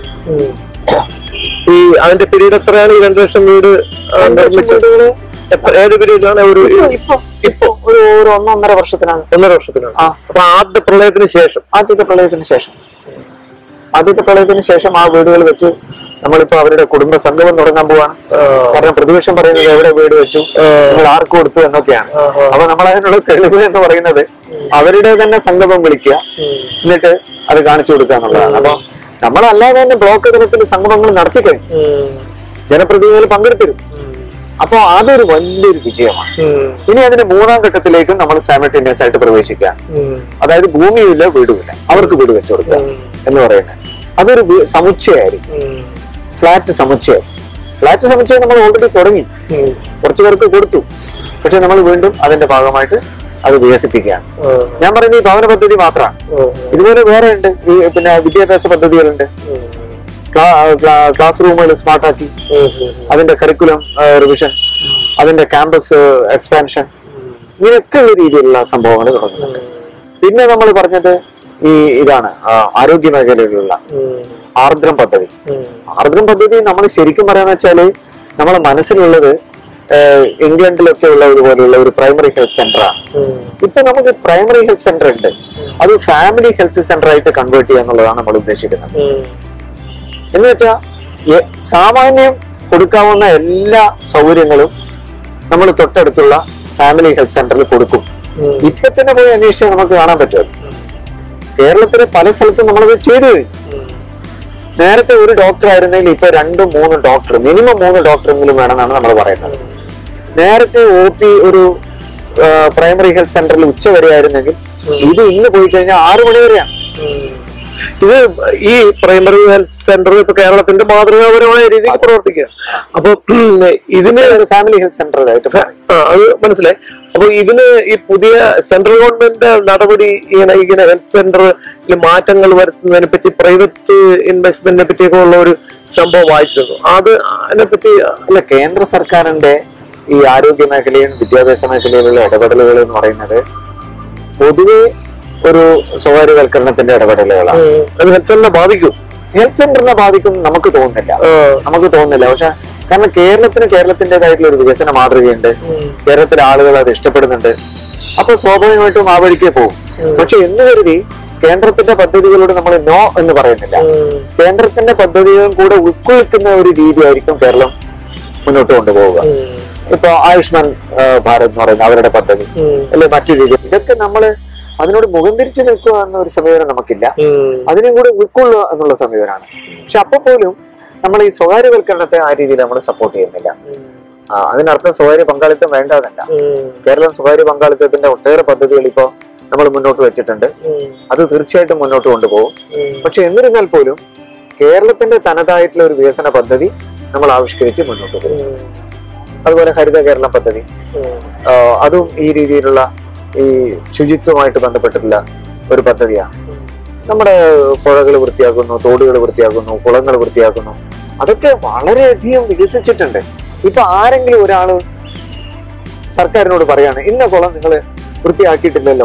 ഈ അതിന്റെ പീരീഡ് എത്രയാണ് ഈ രണ്ടു ലക്ഷം വീട് ആ, രണ്ട് ലക്ഷം നിർമ്മിച്ചത് വീടുകള് എത്ര- ഏത് പീരീഡിലാണ് ഒരു ഇപ്പൊ ഇപ്പൊ ഒരു ഒരു ഒന്നൊന്നര വർഷത്തിനാണ് ഒന്നര വർഷത്തിലാണ് ആ. അപ്പൊ ആദ്യ പ്രളയത്തിന് ശേഷം ആദ്യത്തെ പ്രളയത്തിന് ശേഷം ആദ്യത്തെ പ്രളയത്തിന് ശേഷം ആ വീടുകൾ വെച്ച് നമ്മളിപ്പോ അവരുടെ കുടുംബ സംഗമം തുടങ്ങാൻ പോവാണ് കാരണം പ്രതിപക്ഷം പറയുന്നത് എവിടെ വീട് വെച്ചു നിങ്ങൾ ആർക്ക് കൊടുത്തു എന്നൊക്കെയാണ് അപ്പൊ നമ്മൾ അതിനുള്ള തെളിവ് എന്ന് പറയുന്നത് അവരുടെ തന്നെ സംഗമം വിളിക്കുക എന്നിട്ട് അത് കാണിച്ചു കൊടുക്കുക എന്നുള്ളതാണ് അപ്പൊ നമ്മളല്ലാതെ തന്നെ ബ്ലോക്ക് തലത്തിൽ സംഗമങ്ങൾ നടത്തി കഴിഞ്ഞു ജനപ്രതിനിധികൾ പങ്കെടുത്തിരുന്നു അപ്പൊ അതൊരു വലിയൊരു വിജയമാണ് ഇനി അതിന്റെ മൂന്നാം ഘട്ടത്തിലേക്കും നമ്മൾ സാമൾട്ടേനിയസ് ആയിട്ട് പ്രവേശിക്കുക അതായത് ഭൂമിയുമില്ല വീടുമില്ല അവർക്ക് വീട് വെച്ചു കൊടുക്കുക എന്ന് പറയുന്നത് അതൊരു വീ- സമുച്ചയമായിരിക്കും ഫ്ലാറ്റ് സമുച്ചയം ഫ്ലാറ്റ് സമുച്ചയം നമ്മൾ ഓൾറെഡി തുടങ്ങി കുറച്ചു പേർക്ക് കൊടുത്തു പക്ഷെ നമ്മൾ വീണ്ടും അതിന്റെ ഭാഗമായിട്ട് അത് വികസിപ്പിക്കുകയാണ് ഞാൻ പറയുന്നത് ഈ ഭവന പദ്ധതി മാത്രമാണ് ഇതുപോലെ വേറെ ഉണ്ട് ഈ പിന്നെ വിദ്യാഭ്യാസ പദ്ധതികളുണ്ട് ക്ലാസ് റൂമുകൾ സ്മാർട്ടാക്കി അതിന്റെ കരിക്കുലം റിവിഷൻ അതിന്റെ ക്യാമ്പസ് എക്സ്പാൻഷൻ ഇങ്ങനെയൊക്കെയുള്ള രീതിയിലുള്ള സംഭവങ്ങൾ തുടങ്ങുന്നുണ്ട് പിന്നെ നമ്മൾ പറഞ്ഞത് ഈ ഇതാണ് ആ, ആരോഗ്യ മേഖലയിലുള്ള ആർദ്രം പദ്ധതി ആർദ്രം പദ്ധതി നമ്മൾ ശരിക്കും പറയാന്ന് വെച്ചാല് നമ്മളെ മനസ്സിലുള്ളത് ഏഹ്, ഇംഗ്ലണ്ടിലൊക്കെ ഉള്ള ഇതുപോലെയുള്ള ഒരു പ്രൈമറി ഹെൽത്ത് സെന്റർ ആണ് ഇപ്പൊ നമുക്ക് പ്രൈമറി ഹെൽത്ത് സെന്റർ ഉണ്ട് അത് ഫാമിലി ഹെൽത്ത് സെന്റർ ആയിട്ട് കൺവേർട്ട് ചെയ്യുക എന്നുള്ളതാണ് നമ്മൾ ഉദ്ദേശിക്കുന്നത് എന്ന് വെച്ചാൽ സാമാന്യം കൊടുക്കാവുന്ന എല്ലാ സൗകര്യങ്ങളും നമ്മൾ തൊട്ടടുത്തുള്ള ഫാമിലി ഹെൽത്ത് സെന്ററിൽ കൊടുക്കും ഇപ്പൊ തന്നെ പോയി അന്വേഷിച്ചാൽ നമുക്ക് കാണാൻ പറ്റും കേരളത്തിലെ പല സ്ഥലത്തും നമ്മളത് ചെയ്തു കഴിഞ്ഞു നേരത്തെ ഒരു ഡോക്ടർ ആയിരുന്നെങ്കിൽ ഇപ്പൊ രണ്ടും മൂന്നും ഡോക്ടർ മിനിമം മൂന്ന് ഡോക്ടറെങ്കിലും വേണമെന്നാണ് നമ്മൾ പറയുന്നത് നേരത്തെ ഒ പി ഒരു പ്രൈമറി ഹെൽത്ത് സെന്ററിൽ ഉച്ച വരെ ആയിരുന്നെങ്കിൽ ഇത് ഇന്ന് പോയി കഴിഞ്ഞാൽ ആറു മണി വരെയാണ് ഇത് ഈ പ്രൈമറി ഹെൽത്ത് സെന്റർ ഇപ്പൊ കേരളത്തിന്റെ മാതൃകാപരമായ രീതിയിൽ പ്രവർത്തിക്കുക അപ്പൊ ഉം, ഇതിന് ഫാമിലി ഹെൽത്ത് സെന്ററായിട്ട് ആ, അത് മനസ്സിലായി അപ്പൊ ഇതിന് ഈ പുതിയ സെൻട്രൽ ഗവൺമെന്റ് നടപടി ഇങ്ങനെ ഇങ്ങനെ ഹെൽത്ത് സെന്ററിൽ മാറ്റങ്ങൾ വരുത്തുന്നതിനെ പറ്റി പ്രൈവറ്റ് ഇൻവെസ്റ്റ്മെന്റിനെ പറ്റിയൊക്കെ ഉള്ള ഒരു സംഭവം വായിച്ചിരുന്നു അത് അതിനെ പറ്റി അല്ല കേന്ദ്ര സർക്കാരിന്റെ ഈ ആരോഗ്യ മേഖലയും വിദ്യാഭ്യാസ മേഖലയിലുള്ള ഇടപെടലുകൾ എന്ന് പറയുന്നത് പൊതുവെ ഒരു സ്വകാര്യവൽക്കരണത്തിന്റെ ഇടപെടലുകളാണ് ഉം, അത് ഹെൽത്ത് സെന്ററിനെ ബാധിക്കും ഹെൽത്ത് സെന്ററിനെ ബാധിക്കും നമുക്ക് തോന്നുന്നില്ല ആ, നമുക്ക് തോന്നുന്നില്ല പക്ഷെ കാരണം കേരളത്തിന് കേരളത്തിൻ്റെതായിട്ടുള്ള ഒരു വികസന മാതൃകയുണ്ട് കേരളത്തിലെ ആളുകൾ അത് ഇഷ്ടപ്പെടുന്നുണ്ട് അപ്പൊ സ്വാഭാവികമായിട്ടും ആ വഴിക്ക് പോകും പക്ഷെ എന്ന് കരുതി കേന്ദ്രത്തിന്റെ പദ്ധതികളോട് നമ്മൾ നോ എന്ന് പറയുന്നില്ല ഉം, കേന്ദ്രത്തിന്റെ പദ്ധതികളും കൂടെ ഉൾക്കൊള്ളിക്കുന്ന ഒരു രീതിയായിരിക്കും കേരളം മുന്നോട്ട് കൊണ്ടുപോവുക ഉം, ഇപ്പൊ ആയുഷ്മാൻ ആ, ഭാരത് എന്ന് പറയുന്ന അവരുടെ പദ്ധതി ഉം, അല്ലെ മറ്റു രീതി ഇതൊക്കെ നമ്മള് അതിനോട് മുഖം തിരിച്ചു നിൽക്കുക എന്ന ഒരു സമീപനം നമുക്കില്ല ഉം, അതിനും കൂടെ ഉൾക്കൊള്ളുക എന്നുള്ള സമീപനമാണ് പക്ഷെ അപ്പൊ പോലും നമ്മൾ ഈ സ്വകാര്യവൽക്കരണത്തെ ആ രീതിയിൽ നമ്മൾ സപ്പോർട്ട് ചെയ്യുന്നില്ല ആ, അതിനർത്ഥം സ്വകാര്യ പങ്കാളിത്തം വേണ്ടതല്ല ഉം, കേരളം സ്വകാര്യ പങ്കാളിത്തത്തിന്റെ ഒട്ടേറെ പദ്ധതികൾ ഇപ്പോൾ നമ്മൾ മുന്നോട്ട് വെച്ചിട്ടുണ്ട് ഉം, അത് തീർച്ചയായിട്ടും മുന്നോട്ട് കൊണ്ടുപോകും ഉം, പക്ഷെ എന്നിരുന്നാൽ പോലും കേരളത്തിന്റെ തനതായിട്ടുള്ള ഒരു വികസന പദ്ധതി നമ്മൾ ആവിഷ്കരിച്ച് മുന്നോട്ട് പോകും ഉം, അതുപോലെ ഹരിത കേരളം പദ്ധതി ഉം, ആ, അതും ഈ രീതിയിലുള്ള ഈ ശുചിത്വമായിട്ട് ബന്ധപ്പെട്ടിട്ടുള്ള ഒരു പദ്ധതിയാണ് നമ്മുടെ പുഴകൾ വൃത്തിയാക്കുന്നു തോടുകൾ വൃത്തിയാക്കുന്നു കുളങ്ങൾ വൃത്തിയാക്കുന്നു അതൊക്കെ വളരെയധികം വികസിച്ചിട്ടുണ്ട് ഇപ്പൊ ആരെങ്കിലും ഒരാള് സർക്കാരിനോട് പറയാണ് ഇന്ന കുളം നിങ്ങൾ വൃത്തിയാക്കിയിട്ടില്ലല്ലോ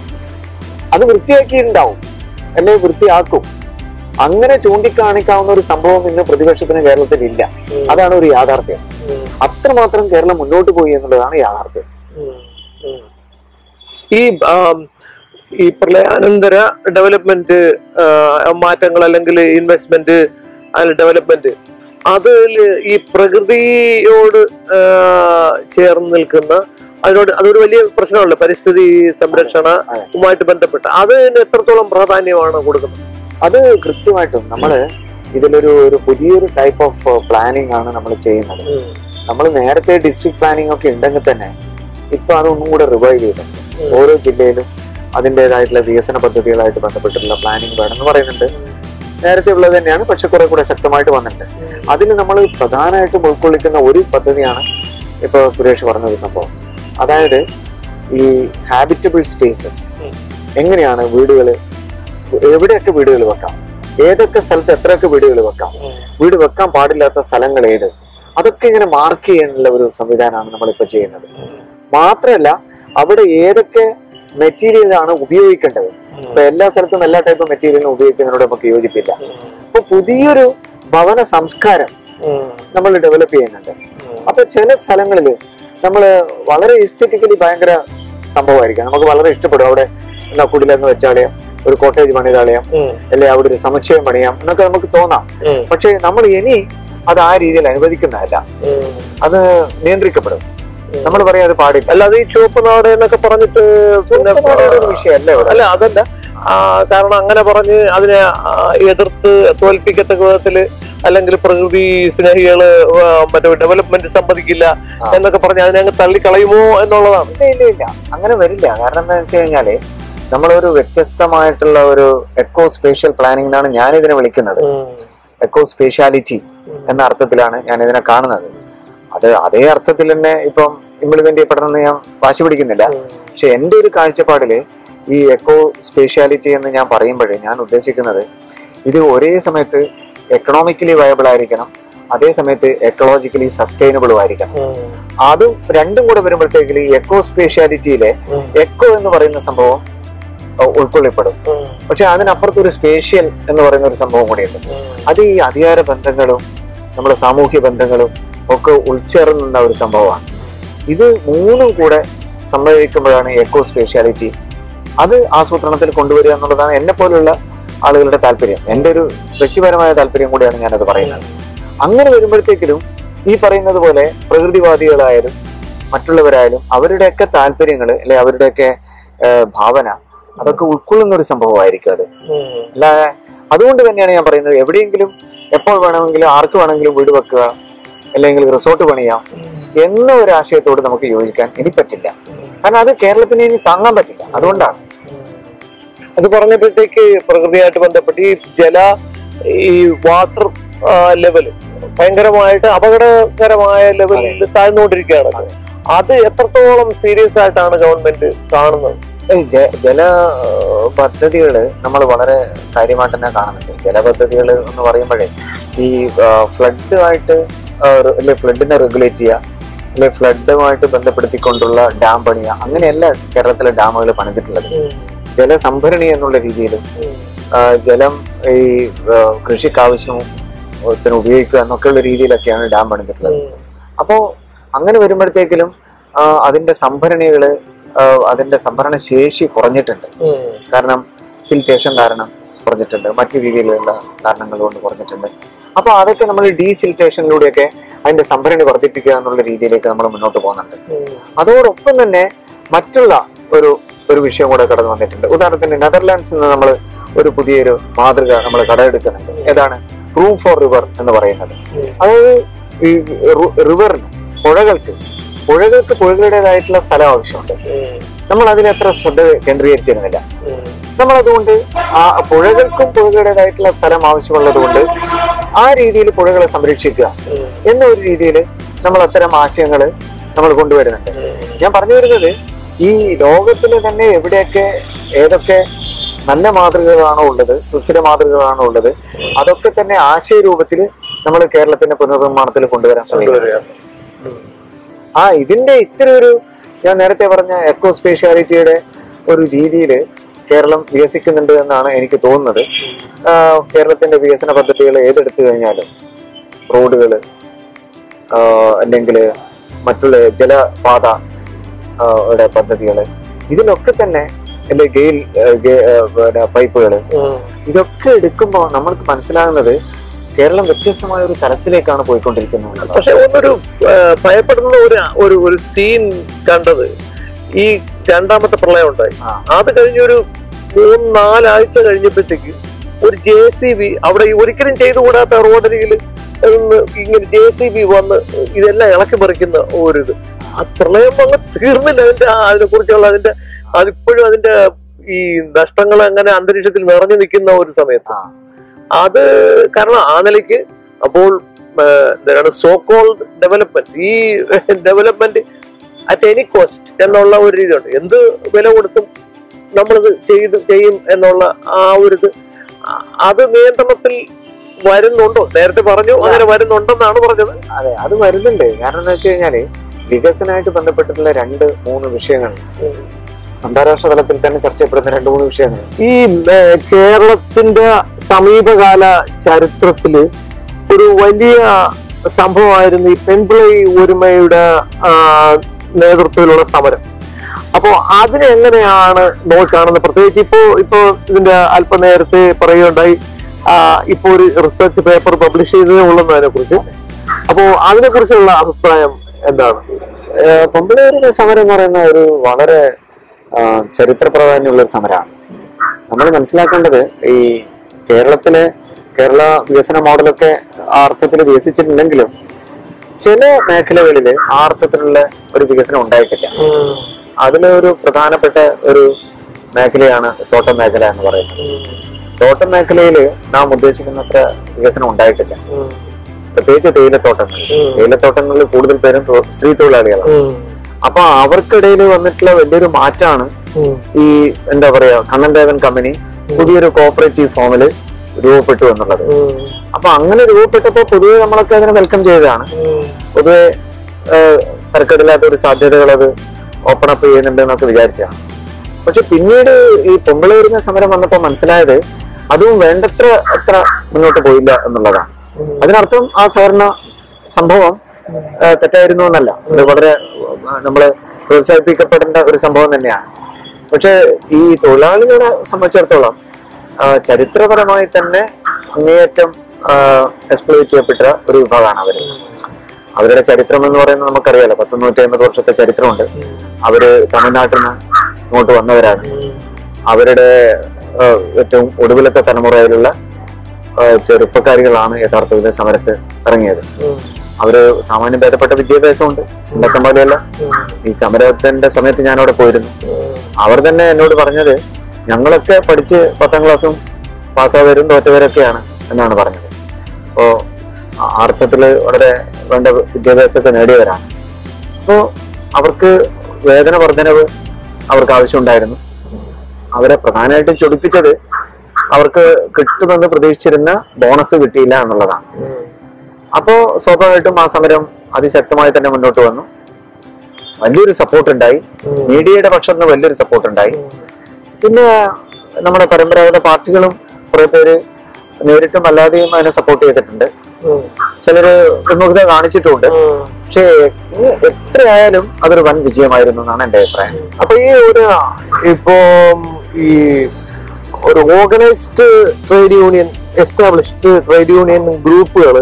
അത് വൃത്തിയാക്കിയിട്ടുണ്ടാവും അല്ലെ വൃത്തിയാക്കും അങ്ങനെ ചൂണ്ടിക്കാണിക്കാവുന്ന ഒരു സംഭവം ഇന്ന് പ്രതിപക്ഷത്തിന് കേരളത്തിൽ ഇല്ല അതാണ് ഒരു യാഥാർത്ഥ്യം ഉം, അത്രമാത്രം കേരളം മുന്നോട്ട് പോയി എന്നുള്ളതാണ് യാഥാർത്ഥ്യം ഉം, ഉം. ഈ ആം, ഈ പ്രളയാനന്തര ഡെവലപ്മെന്റ് മാറ്റങ്ങൾ അല്ലെങ്കിൽ ഇൻവെസ്റ്റ്മെന്റ് അതിൽ ഡെവലപ്മെന്റ് അതിൽ ഈ പ്രകൃതിയോട് ആ, ചേർന്ന് നിൽക്കുന്ന അതിനോട് അതൊരു വലിയ പ്രശ്നമല്ല പരിസ്ഥിതി സംരക്ഷണവുമായിട്ട് ബന്ധപ്പെട്ട് അതിന് എത്രത്തോളം പ്രാധാന്യമാണ് കൊടുക്കുന്നത് അത് കൃത്യമായിട്ടും നമ്മള് ഇതിലൊരു ഒരു പുതിയൊരു ടൈപ്പ് ഓഫ് പ്ലാനിങ് ആണ് നമ്മൾ ചെയ്യുന്നത് നമ്മൾ നേരത്തെ ഡിസ്ട്രിക്ട് പ്ലാനിങ് ഒക്കെ ഉണ്ടെങ്കിൽ തന്നെ ഇപ്പൊ അതൊന്നും കൂടെ റിവൈവ് ചെയ്തിട്ടുണ്ട് ഓരോ ജില്ലയിലും അതിൻ്റെതായിട്ടുള്ള വികസന പദ്ധതികളായിട്ട് ബന്ധപ്പെട്ടുള്ള പ്ലാനിങ് വേണമെന്ന് പറയുന്നുണ്ട് നേരത്തെ ഉള്ളത് തന്നെയാണ് പക്ഷെ കുറെ കൂടെ ശക്തമായിട്ട് വന്നിട്ടുണ്ട് അതിൽ നമ്മൾ പ്രധാനമായിട്ടും ഉൾക്കൊള്ളിക്കുന്ന ഒരു പദ്ധതിയാണ് ഇപ്പൊ സുരേഷ് പറഞ്ഞൊരു സംഭവം അതായത് ഈ ഹാബിറ്റബിൾ സ്പേസസ് ഉം. എങ്ങനെയാണ് വീടുകൾ എവിടെയൊക്കെ വീടുകൾ വെക്കാം ഏതൊക്കെ സ്ഥലത്ത് എത്രയൊക്കെ വീടുകൾ വെക്കാം വീട് വെക്കാൻ പാടില്ലാത്ത സ്ഥലങ്ങൾ ഏത് അതൊക്കെ ഇങ്ങനെ മാർക്ക് ചെയ്യാനുള്ള ഒരു സംവിധാനമാണ് നമ്മളിപ്പോ ചെയ്യുന്നത് മാത്രമല്ല അവിടെ ഏതൊക്കെ മെറ്റീരിയൽ ആണ് ഉപയോഗിക്കേണ്ടത് ഇപ്പൊ എല്ലാ സ്ഥലത്തും എല്ലാ ടൈപ്പ് മെറ്റീരിയലും ഉപയോഗിക്കുന്നതിനോട് നമുക്ക് യോജിപ്പില്ല അപ്പൊ പുതിയൊരു ഭവന സംസ്കാരം നമ്മൾ ഡെവലപ്പ് ചെയ്യുന്നുണ്ട് അപ്പൊ ചില സ്ഥലങ്ങളിൽ നമ്മൾ വളരെ എസ്തെറ്റിക്കലി ഭയങ്കര സംഭവമായിരിക്കാം നമുക്ക് വളരെ ഇഷ്ടപ്പെടും അവിടെ എന്നാ കുടിലെന്ന് വെച്ചാളിയാം ഒരു കോട്ടേജ് പണിതാളിയാം അല്ലെ അവിടെ ഒരു സമുച്ചയം പണിയാം എന്നൊക്കെ നമുക്ക് തോന്നാം പക്ഷെ നമ്മൾ ഇനി അത് ആ രീതിയിൽ അനുവദിക്കുന്നതല്ല അത് നിയന്ത്രിക്കപ്പെടും നമ്മൾ പറയാം അത് പാടില്ല അല്ലാതെ ഈ ചുവപ്പ് നാട് എന്നൊക്കെ പറഞ്ഞിട്ട് പിന്നെ ഒരു വിഷയമല്ല ഇവിടെ അല്ല അതല്ല ആ, കാരണം അങ്ങനെ പറഞ്ഞ് അതിനെ ആ, എതിർത്ത് തോൽപ്പിക്കത്തക്ക വിധത്തില് അല്ലെങ്കിൽ പ്രകൃതി സ്നേഹികള് ആ, മറ്റേ ഡെവലപ്മെന്റ് സമ്മതിക്കില്ല ആ. എന്നൊക്കെ പറഞ്ഞ് അതിനെ അങ്ങ് തള്ളിക്കളയുമോ എന്നുള്ളതാണ് ഇല്ല ഇല്ല ഇല്ല അങ്ങനെ വരില്ല കാരണം എന്താ വെച്ച് കഴിഞ്ഞാല് നമ്മളൊരു വ്യത്യസ്തമായിട്ടുള്ള ഒരു എക്കോ സ്പേഷ്യൽ പ്ലാനിംഗ് എന്നാണ് ഞാൻ ഇതിനെ വിളിക്കുന്നത് എക്കോ സ്പേഷ്യാലിറ്റി എന്ന അർത്ഥത്തിലാണ് ഞാൻ ഇതിനെ കാണുന്നത് അത് അതേ അർത്ഥത്തിൽ തന്നെ ഇപ്പം ഇംപ്ലിമെന്റ് ചെയ്യപ്പെടണമെന്ന് ഞാൻ വാശി പിടിക്കുന്നില്ല പക്ഷെ എൻ്റെ ഒരു കാഴ്ചപ്പാടില് ഈ എക്കോ സ്പേഷ്യാലിറ്റി എന്ന് ഞാൻ പറയുമ്പോഴേ ഞാൻ ഉദ്ദേശിക്കുന്നത് ഇത് ഒരേ സമയത്ത് എക്കണോമിക്കലി വയബിൾ ആയിരിക്കണം അതേ സമയത്ത് എക്കോളജിക്കലി സസ്റ്റൈനബിളും ആയിരിക്കണം അതും രണ്ടും കൂടെ വരുമ്പോഴത്തേക്കിൽ ഈ എക്കോ സ്പേഷ്യാലിറ്റിയിലെ എക്കോ എന്ന് പറയുന്ന സംഭവം അഹ് ഉൾക്കൊള്ളപ്പെടും പക്ഷെ അതിനപ്പുറത്ത് ഒരു സ്പേഷ്യൽ എന്ന് പറയുന്ന ഒരു സംഭവം കൂടിയുണ്ട് അത് ഈ അധികാര ബന്ധങ്ങളും നമ്മുടെ സാമൂഹ്യ ബന്ധങ്ങളും ഒക്കെ ഉൾച്ചേർന്ന് നിന്ന ഒരു സംഭവമാണ് ഇത് മൂന്നും കൂടെ സംഭവിക്കുമ്പോഴാണ് എക്കോ സ്പേഷ്യാലിറ്റി അത് ആസൂത്രണത്തിൽ കൊണ്ടുവരിക എന്നുള്ളതാണ് എന്നെ പോലുള്ള ആളുകളുടെ താല്പര്യം എൻ്റെ ഒരു വ്യക്തിപരമായ താല്പര്യം കൂടിയാണ് ഞാനത് പറയുന്നത് അങ്ങനെ വരുമ്പോഴത്തേക്കിലും ഈ പറയുന്നത് പോലെ പ്രകൃതിവാദികളായാലും മറ്റുള്ളവരായാലും അവരുടെയൊക്കെ താല്പര്യങ്ങൾ അല്ലെ അവരുടെയൊക്കെ ഏഹ്, ഭാവന അതൊക്കെ ഉൾക്കൊള്ളുന്ന ഒരു സംഭവമായിരിക്കും അത് അല്ലാതെ അതുകൊണ്ട് തന്നെയാണ് ഞാൻ പറയുന്നത് എവിടെയെങ്കിലും എപ്പോൾ വേണമെങ്കിലും ആർക്ക് വേണമെങ്കിലും വീട് വെക്കുക അല്ലെങ്കിൽ റിസോർട്ട് പണിയാം എന്ന ഒരു ആശയത്തോട് നമുക്ക് യോജിക്കാൻ ഇനി പറ്റില്ല കാരണം അത് കേരളത്തിന് ഇനി താങ്ങാൻ പറ്റില്ല അതുകൊണ്ടാണ് അത് പറഞ്ഞപ്പോഴത്തേക്ക് പ്രകൃതിയായിട്ട് ബന്ധപ്പെട്ട് ഈ ജല ഈ വാട്ടർ ലെവല് ഭയങ്കരമായിട്ട് അപകടകരമായ ലെവലിൽ താഴ്ന്നുകൊണ്ടിരിക്കുകയാണ് അത് എത്രത്തോളം സീരിയസ് ആയിട്ടാണ് ഗവൺമെന്റ് കാണുന്നത് ഏയ് ജ- ജല പദ്ധതികള് നമ്മൾ വളരെ കാര്യമായിട്ട് തന്നെ കാണുന്നുണ്ട് ജലപദ്ധതികൾ എന്ന് പറയുമ്പോഴേ ഈ ഫ്ലഡുമായിട്ട് അല്ലെ ഫ്ലഡിനെ റെഗുലേറ്റ് ചെയ്യുക അല്ലെ ഫ്ലഡുമായിട്ട് ബന്ധപ്പെടുത്തിക്കൊണ്ടുള്ള ഡാം പണിയുക അങ്ങനെയല്ല കേരളത്തിലെ ഡാമുകൾ പണിതിട്ടുള്ളത് ജലസംഭരണി എന്നുള്ള രീതിയിലും ആ, ജലം ഈ ആ, കൃഷിക്ക് ആവശ്യത്തിന് ഉപയോഗിക്കുക എന്നൊക്കെയുള്ള രീതിയിലൊക്കെയാണ് ഡാം പണിതിട്ടുള്ളത് അപ്പോ അങ്ങനെ വരുമ്പോഴത്തേക്കിലും ആ, അതിന്റെ സംഭരണികള് ആ, അതിന്റെ സംഭരണ ശേഷി കുറഞ്ഞിട്ടുണ്ട് കാരണം സിൽറ്റേഷൻ കാരണം കുറഞ്ഞിട്ടുണ്ട് മറ്റു രീതിയിലുള്ള കാരണങ്ങൾ കൊണ്ട് കുറഞ്ഞിട്ടുണ്ട് അപ്പൊ അതൊക്കെ നമ്മൾ ഡീസിൽറ്റേഷനിലൂടെയൊക്കെ അതിന്റെ സംഭരണി വർദ്ധിപ്പിക്കുക എന്നുള്ള രീതിയിലേക്ക് നമ്മൾ മുന്നോട്ട് പോകുന്നുണ്ട് അതോടൊപ്പം തന്നെ മറ്റുള്ള ഒരു ഒരു വിഷയം കൂടെ കടന്നു വന്നിട്ടുണ്ട് ഉദാഹരണത്തിന് നെതർലാൻഡ്സിൽ നിന്ന് നമ്മൾ ഒരു പുതിയൊരു മാതൃക നമ്മൾ കടമെടുക്കുന്നുണ്ട് ഏതാണ് റൂം ഫോർ റിവർ എന്ന് പറയുന്നത് അതായത് ഈ റിവറിന് പുഴകൾക്ക് പുഴകൾക്ക് പുഴകളുടേതായിട്ടുള്ള സ്ഥലം ആവശ്യമുണ്ട് നമ്മൾ അതിൽ എത്ര ശ്രദ്ധ കേന്ദ്രീകരിച്ചിരുന്നില്ല നമ്മൾ അതുകൊണ്ട് ആ പുഴകൾക്കും പുഴകളുടേതായിട്ടുള്ള സ്ഥലം ആവശ്യമുള്ളത് കൊണ്ട് ആ രീതിയിൽ പുഴകളെ സംരക്ഷിക്കുക എന്ന ഒരു രീതിയിൽ നമ്മൾ അത്തരം ആശയങ്ങൾ നമ്മൾ കൊണ്ടുവരുന്നുണ്ട് ഞാൻ പറഞ്ഞു വരുന്നത് ഈ ലോകത്തിൽ തന്നെ എവിടെയൊക്കെ ഏതൊക്കെ നല്ല മാതൃകകളാണോ ഉള്ളത് സുസ്ഥിര മാതൃകകളാണോ ഉള്ളത് അതൊക്കെ തന്നെ ആശയരൂപത്തിൽ നമ്മൾ കേരളത്തിന്റെ പുനർനിർമ്മാണത്തിൽ കൊണ്ടുവരാൻ ശ്രമിക്കുന്നു ആ ഇതിന്റെ ഇത്തരം ഒരു ഞാൻ നേരത്തെ പറഞ്ഞ എക്കോ സ്പേഷ്യാലിറ്റിയുടെ ഒരു രീതിയിൽ കേരളം വികസിക്കുന്നുണ്ട് എന്നാണ് എനിക്ക് തോന്നുന്നത് ആ, കേരളത്തിന്റെ വികസന പദ്ധതികൾ ഏതെടുത്തു കഴിഞ്ഞാലും റോഡുകൾ അല്ലെങ്കിൽ മറ്റുള്ള ജലപാത ആ, യുടെ പദ്ധതികൾ ഇതിലൊക്കെ തന്നെ അല്ലെ ഗെയിൽ പൈപ്പുകൾ ഇതൊക്കെ എടുക്കുമ്പോൾ നമ്മൾക്ക് മനസ്സിലാകുന്നത് കേരളം വ്യത്യസ്തമായ ഒരു തലത്തിലേക്കാണ് പോയിക്കൊണ്ടിരിക്കുന്നത് എന്നുള്ളതാണ്. പക്ഷെ ഒന്നൊരു ആ, ഭയപ്പെടുന്ന ഒരു ഒരു ഒരു സീൻ കണ്ടത് ഈ രണ്ടാമത്തെ പ്രളയം ഉണ്ടായി ആ. അത് കഴിഞ്ഞൊരു മൂന്ന് നാലാഴ്ച കഴിഞ്ഞപ്പോഴത്തേക്ക് ഒരു ജെ സി ബി അവിടെ ഈ ഒരിക്കലും ചെയ്തുകൂടാത്ത റോഡരികിൽ ഇങ്ങനെ ജെ സി ബി വന്ന് ഇതെല്ലാം ഇളക്കി മറിക്കുന്ന ഒരിത് ആ പ്രളയം അങ്ങ് തീർന്നില്ല അതിന്റെ ആ അതിനെ കുറിച്ചുള്ള അതിന്റെ അതിപ്പോഴും അതിന്റെ ഈ നഷ്ടങ്ങൾ അങ്ങനെ അന്തരീക്ഷത്തിൽ നിറഞ്ഞു നിൽക്കുന്ന ഒരു സമയത്ത് ആ. അത് കാരണം ആ നിലയ്ക്ക് അപ്പോൾ ആ, എന്താണ് സോ കോൾഡ് ഡെവലപ്മെന്റ് ഈ ഡെവലപ്മെന്റ് അറ്റ് എനി കോസ്റ്റ് എന്നുള്ള ഒരു രീതിയുണ്ട് എന്ത് വില കൊടുത്തും നമ്മളിത് ചെയ്ത് ചെയ്യും എന്നുള്ള ആ ഒരു ഇത് ആ- അത് നിയന്ത്രണത്തിൽ വരുന്നുണ്ടോ നേരത്തെ പറഞ്ഞു അങ്ങനെ വരുന്നുണ്ടെന്നാണ് പറഞ്ഞത് അതെ അത് വരുന്നുണ്ട് കാരണം എന്താ വെച്ച് കഴിഞ്ഞാല് വികസനമായിട്ട് ബന്ധപ്പെട്ടിട്ടുള്ള രണ്ട് മൂന്ന് വിഷയങ്ങൾ അന്താരാഷ്ട്ര തലത്തിൽ തന്നെ ചർച്ച ചെയ്യപ്പെടുന്ന രണ്ട് മൂന്ന് വിഷയങ്ങൾ ഈ ഏർ, കേരളത്തിന്റെ സമീപകാല ചരിത്രത്തില് ഒരു വലിയ സംഭവമായിരുന്നു ഈ പെൺപിള്ളை ഒരുമയുടെ ആ, നേതൃത്വത്തിലുള്ള സമരം അപ്പോ അതിനെ എങ്ങനെയാണ് നോക്കിക്കാണുന്നത് പ്രത്യേകിച്ച് ഇപ്പോ ഇപ്പോ ഇതിന്റെ അല്പം നേരത്തെ പറയുകയുണ്ടായി ആ, ഇപ്പോ ഒരു റിസർച്ച് പേപ്പർ പബ്ലിഷ് ചെയ്തതേ ഉള്ളതിനെ കുറിച്ച് അപ്പോ അതിനെ കുറിച്ചുള്ള അഭിപ്രായം എന്താണ് പൊമ്പിളേറിന്റെ സമരം എന്ന് പറയുന്ന ഒരു വളരെ ആ, ചരിത്ര പ്രാധാന്യമുള്ള ഒരു സമരമാണ് നമ്മൾ മനസ്സിലാക്കേണ്ടത് ഈ കേരളത്തിലെ കേരള വികസന മോഡലൊക്കെ ആ അർത്ഥത്തിൽ വികസിച്ചിട്ടുണ്ടെങ്കിലും ചില മേഖലകളിൽ ആ അർത്ഥത്തിലുള്ള ഒരു വികസനം ഉണ്ടായിട്ടില്ല അതിലൊരു പ്രധാനപ്പെട്ട ഒരു മേഖലയാണ് തോട്ടം മേഖല എന്ന് പറയുന്നത് തോട്ടം മേഖലയിൽ നാം ഉദ്ദേശിക്കുന്നത്ര വികസനം ഉണ്ടായിട്ടില്ല പ്രത്യേകിച്ച് തേയിലത്തോട്ടങ്ങൾ തേയിലത്തോട്ടങ്ങളിൽ കൂടുതൽ പേരും തൊ- സ്ത്രീ തൊഴിലാളികളാണ് അപ്പൊ അവർക്കിടയിൽ വന്നിട്ടുള്ള വലിയൊരു മാറ്റാണ് ഈ എന്താ പറയാ കണ്ണൻ ദേവൻ കമ്പനി പുതിയൊരു കോപ്പറേറ്റീവ് ഫോമിൽ രൂപപ്പെട്ടു എന്നുള്ളത് അപ്പൊ അങ്ങനെ രൂപപ്പെട്ടപ്പോൾ പൊതുവെ നമ്മളൊക്കെ അതിനെ വെൽക്കം ചെയ്തതാണ് പൊതുവെ ഏഹ്, തരക്കേടില്ലാത്ത ഒരു സാധ്യതകൾ അത് ഓപ്പൺ അപ്പ് ചെയ്യുന്നുണ്ട് എന്നൊക്കെ വിചാരിച്ചതാണ് പക്ഷെ പിന്നീട് ഈ പൊമ്പിളേറിന സമരം വന്നപ്പോൾ മനസ്സിലായത് അതും വേണ്ടത്ര അത്ര മുന്നോട്ട് പോയില്ല എന്നുള്ളതാണ് അതിനർത്ഥം ആ സഹകരണ സംഭവം ഏഹ്, തെറ്റായിരുന്നു എന്നല്ല അത് വളരെ ഏഹ്, നമ്മള് പ്രോത്സാഹിപ്പിക്കപ്പെടേണ്ട ഒരു സംഭവം തന്നെയാണ് പക്ഷെ ഈ തൊഴിലാളികളെ സംബന്ധിച്ചിടത്തോളം ആ, ചരിത്രപരമായി തന്നെ അങ്ങേയറ്റം എക്സ്പ്ലോയിറ്റ് ചെയ്യപ്പെട്ട ഒരു വിഭാഗമാണ് അവര് അവരുടെ ചരിത്രം എന്ന് പറയുന്നത് നമുക്കറിയാലോ പത്ത് നൂറ്റി അമ്പത് വർഷത്തെ ചരിത്രമുണ്ട് അവര് തമിഴ്നാട്ടിൽ നിന്ന് ഇങ്ങോട്ട് വന്നവരാണ് അവരുടെ ആ, ഏറ്റവും ഒടുവിലത്തെ തലമുറയിലുള്ള ആ, ചെറുപ്പക്കാരികളാണ് യഥാർത്ഥത്തിൽ സമരത്ത് ഇറങ്ങിയത് അവര് സാമാന്യം ഭേദപ്പെട്ട വിദ്യാഭ്യാസമുണ്ട് ഇന്നത്തെ പോലെയല്ല ഈ സമരത്തിന്റെ സമയത്ത് ഞാൻ അവിടെ പോയിരുന്നു അവർ തന്നെ എന്നോട് പറഞ്ഞത് ഞങ്ങളൊക്കെ പഠിച്ച് പത്താം ക്ലാസ്സും പാസ്സാവരും തോറ്റവരൊക്കെയാണ് എന്നാണ് പറഞ്ഞത് അപ്പോ ആ അർത്ഥത്തില് വളരെ വേണ്ട വിദ്യാഭ്യാസമൊക്കെ നേടിയവരാണ് അപ്പോ അവർക്ക് വേതന വർധനവ് അവർക്ക് ആവശ്യമുണ്ടായിരുന്നു അവരെ പ്രധാനമായിട്ടും ചൊടിപ്പിച്ചത് അവർക്ക് കിട്ടുമെന്ന് പ്രതീക്ഷിച്ചിരുന്ന ബോണസ് കിട്ടിയില്ല എന്നുള്ളതാണ് അപ്പോ സ്വാഭാവികമായിട്ടും ആ സമരം അതിശക്തമായി തന്നെ മുന്നോട്ട് വന്നു വലിയൊരു സപ്പോർട്ട് ഉണ്ടായി മീഡിയയുടെ പക്ഷത്ത് നിന്ന് വലിയൊരു സപ്പോർട്ട് ഉണ്ടായി പിന്നെ നമ്മുടെ പരമ്പരാഗത പാർട്ടികളും കുറെ പേര് നേരിട്ടും അല്ലാതെയും അതിനെ സപ്പോർട്ട് ചെയ്തിട്ടുണ്ട് ചിലര് വിമുഖത കാണിച്ചിട്ടുമുണ്ട് പക്ഷേ ഇത് എത്രയായാലും അതൊരു വൻ വിജയമായിരുന്നു എന്നാണ് എന്റെ അഭിപ്രായം അപ്പൊ ഈ ഒരു ഇപ്പോ ഈ ഒരു organised trade union established trade union ഗ്രൂപ്പുകൾ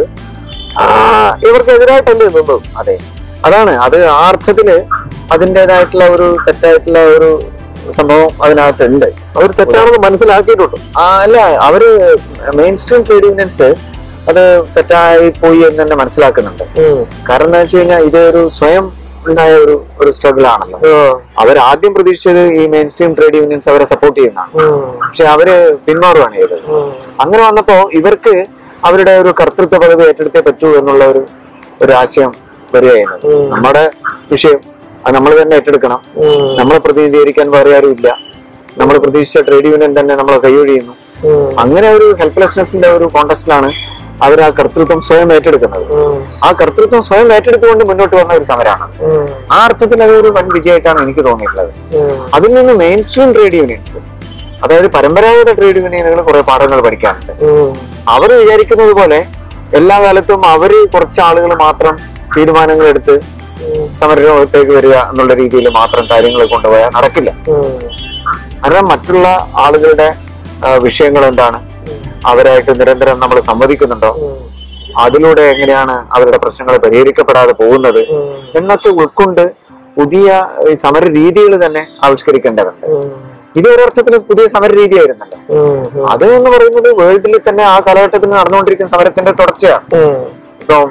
ഇവർക്കെതിരായിട്ടല്ലേ നിന്നത് അതെ അതാണ് അത് ആ അർത്ഥത്തില് അതിൻ്റെതായിട്ടുള്ള ഒരു തെറ്റായിട്ടുള്ള ഒരു സംഭവം അതിനകത്തുണ്ട് അവർ തെറ്റാണെന്ന് മനസ്സിലാക്കിയിട്ടുണ്ട് ആ അല്ല അവര് മെയിൻ സ്ട്രീം ട്രേഡ് യൂണിയൻസ് അത് തെറ്റായി പോയി എന്ന് തന്നെ മനസ്സിലാക്കുന്നുണ്ട് കാരണം എന്താ വെച്ച് കഴിഞ്ഞാൽ ഇത് ഒരു സ്വയം ഉണ്ടായ ഒരു ഒരു സ്ട്രഗിൾ ആണല്ലോ അവർ ആദ്യം പ്രതീക്ഷിച്ചത് ഈ മെയിൻ സ്ട്രീം ട്രേഡ് യൂണിയൻസ് അവരെ സപ്പോർട്ട് ചെയ്യുന്നതാണ് പക്ഷെ അവര് പിന്മാറുകയാണ് ചെയ്തത് അങ്ങനെ വന്നപ്പോ ഇവർക്ക് അവരുടെ ഒരു കർത്തൃത്വ പദവി ഏറ്റെടുത്തേ പറ്റൂ എന്നുള്ള ഒരു ഒരു ആശയം വരികയായിരുന്നത് നമ്മുടെ വിഷയം അത് നമ്മൾ തന്നെ ഏറ്റെടുക്കണം നമ്മളെ പ്രതിനിധീകരിക്കാൻ വേറെ ആരും ഇല്ല നമ്മൾ പ്രതീക്ഷിച്ച ട്രേഡ് യൂണിയൻ തന്നെ നമ്മളെ കൈയൊഴിയുന്നു അങ്ങനെ ഒരു ഹെൽപ്ലെസ്നെസിന്റെ ഒരു കോണ്ടസ്റ്റിലാണ് അവർ ആ കർത്തൃത്വം സ്വയം ഏറ്റെടുക്കുന്നത് ആ കർത്തൃത്വം സ്വയം ഏറ്റെടുത്തുകൊണ്ട് മുന്നോട്ട് വന്ന ഒരു സമരമാണ് ആ അർത്ഥത്തിൽ അതൊരു വൻ വിജയമായിട്ടാണ് എനിക്ക് തോന്നിയിട്ടുള്ളത് അതിൽ നിന്ന് മെയിൻ സ്ട്രീം ട്രേഡ് യൂണിയൻസ് അതായത് പരമ്പരാഗത ട്രേഡ് യൂണിയനുകൾ കുറെ പാഠങ്ങൾ പഠിക്കാറുണ്ട് അവർ വിചാരിക്കുന്നത് പോലെ എല്ലാ കാലത്തും അവര് കുറച്ച് ആളുകൾ മാത്രം തീരുമാനങ്ങൾ എടുത്ത് സമരത്തിലേക്ക് വരിക എന്നുള്ള രീതിയിൽ മാത്രം കാര്യങ്ങൾ കൊണ്ടുപോയാൽ നടക്കില്ല കാരണം മറ്റുള്ള ആളുകളുടെ ആ, വിഷയങ്ങൾ എന്താണ് അവരായിട്ട് നിരന്തരം നമ്മൾ സംവദിക്കുന്നുണ്ടോ അതിലൂടെ എങ്ങനെയാണ് അവരുടെ പ്രശ്നങ്ങൾ പരിഹരിക്കപ്പെടാതെ പോകുന്നത് എന്നൊക്കെ ഉൾക്കൊണ്ട് പുതിയ ഈ സമര രീതികൾ തന്നെ ആവിഷ്കരിക്കേണ്ടതുണ്ട് ഇത് ഒരർത്ഥത്തിൽ പുതിയ സമര രീതിയായിരുന്നല്ലോ അത് എന്ന് പറയുന്നത് വേൾഡിൽ തന്നെ ആ കാലഘട്ടത്തിൽ നടന്നുകൊണ്ടിരിക്കുന്ന സമരത്തിന്റെ തുടർച്ചയാണ് ഇപ്പം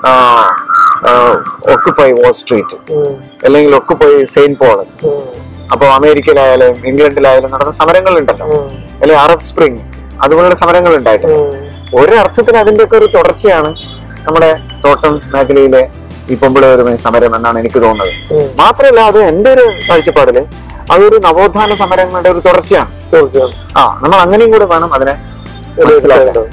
ഒക്കുപ്പൈ വാൾ സ്ട്രീറ്റ് അല്ലെങ്കിൽ ഒക്കുപ്പൈ സെയിന്റ് പോൾ അപ്പൊ അമേരിക്കയിലായാലും ഇംഗ്ലണ്ടിലായാലും നടന്ന സമരങ്ങൾ ഉണ്ടല്ലോ അല്ലെങ്കിൽ അറബ് സ്പ്രിംഗ് അതുപോലുള്ള സമരങ്ങൾ ഉണ്ടായിട്ടുണ്ട് ഒരർത്ഥത്തിൽ അതിന്റെയൊക്കെ ഒരു തുടർച്ചയാണ് നമ്മുടെ തോട്ടം മേഖലയിലെ ഈ പൊമ്പിളവരുമായി സമരം എന്നാണ് എനിക്ക് തോന്നുന്നത് മാത്രമല്ല അത് എന്റെ ഒരു കാഴ്ചപ്പാടില് അതൊരു നവോത്ഥാന സമരങ്ങളുടെ ഒരു തുടർച്ചയാണ് തീർച്ചയായും ആ നമ്മൾ അങ്ങനെയും കൂടെ വേണം അതിനെ മനസ്സിലാക്കാൻ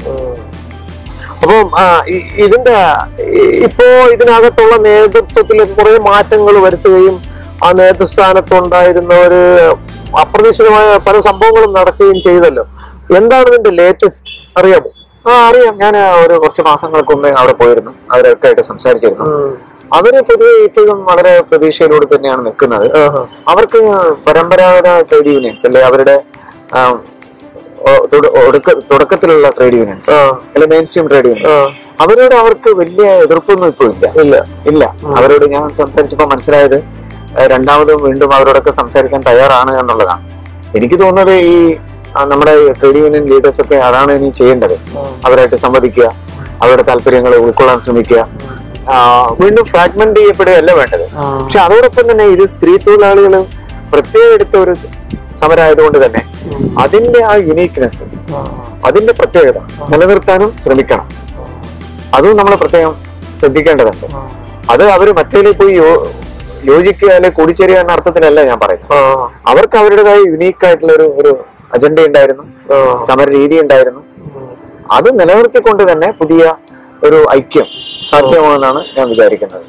അപ്പം ആ, ഇ- ഇതിന്റെ ഇ- ഇപ്പോ ഇതിനകത്തുള്ള നേതൃത്വത്തിൽ കുറെ മാറ്റങ്ങൾ വരുത്തുകയും ആ നേതൃസ്ഥാനത്തുണ്ടായിരുന്നവര് അപ്രതീക്ഷിതമായ പല സംഭവങ്ങളും നടക്കുകയും ചെയ്തല്ലോ എന്താണ് ഇതിന്റെ ലേറ്റസ്റ്റ് അറിയാമോ ആ അറിയാം ഞാൻ ഒരു കുറച്ച് മാസങ്ങൾക്ക് മുമ്പേ അവിടെ പോയിരുന്നു അവരൊക്കെ ആയിട്ട് സംസാരിച്ചിരുന്നു അവര് പൊതുവെ ഇപ്പോഴും വളരെ പ്രതീക്ഷയിലൂടെ തന്നെയാണ് നിൽക്കുന്നത് ആഹാ. അവർക്ക് പരമ്പരാഗത ട്രേഡ് യൂണിയൻസ് അല്ലെ അവരുടെ ആ, ഒ- തുട- ഒടുക്ക- തുടക്കത്തിലുള്ള ട്രേഡ് യൂണിയൻസ് ആ, അല്ലെ മെയിൻ സ്ട്രീം ട്രേഡ് യൂണിയൻസ് ആ, അവരോട് അവർക്ക് വലിയ എതിർപ്പൊന്നും ഇപ്പൊ ഇല്ല ഇല്ല ഇല്ല അവരോട് ഞാൻ സംസാരിച്ചപ്പോ മനസ്സിലായത് ഏഹ് രണ്ടാമതും വീണ്ടും അവരോടൊക്കെ സംസാരിക്കാൻ തയ്യാറാണ് എന്നുള്ളതാണ് എനിക്ക് തോന്നുന്നത് ഈ ആ, നമ്മുടെ ട്രേഡ് യൂണിയൻ ലീഡേഴ്സ് ഒക്കെ അതാണ് ഇനി ചെയ്യേണ്ടത് അവരായിട്ട് സംവദിക്കുക അവരുടെ താല്പര്യങ്ങൾ ഉൾക്കൊള്ളാൻ ശ്രമിക്കുക ആ, വീണ്ടും ഫ്രാഗ്മെന്റ് ചെയ്യപ്പെടുകയല്ല വേണ്ടത് പക്ഷെ അതോടൊപ്പം തന്നെ ഇത് സ്ത്രീ തൊഴിലാളികൾ പ്രത്യേകം എടുത്ത ഒരു സമരമായതുകൊണ്ട് തന്നെ അതിന്റെ ആ യുണീക്നെസ് അതിന്റെ പ്രത്യേകത നിലനിർത്താനും ശ്രമിക്കണം അതും നമ്മൾ പ്രത്യേകം ശ്രദ്ധിക്കേണ്ടതുണ്ട് അത് അവർ മറ്റേതിൽ പോയി യോ- യോജിക്കുക അല്ലെ കൂടിച്ചേരുക എന്ന അർത്ഥത്തിലല്ല ഞാൻ പറയുന്നത് ആ, അവർക്ക് അവരുടേതായ യുണീക്ക് ആയിട്ടുള്ള ഒരു ഒരു അജണ്ട ഉണ്ടായിരുന്നു ആ. സമര രീതി ഉണ്ടായിരുന്നു അത് നിലനിർത്തിക്കൊണ്ട് തന്നെ പുതിയ ഒരു ഐക്യം സാധ്യമാണെന്നാണ് ഞാൻ വിചാരിക്കുന്നത്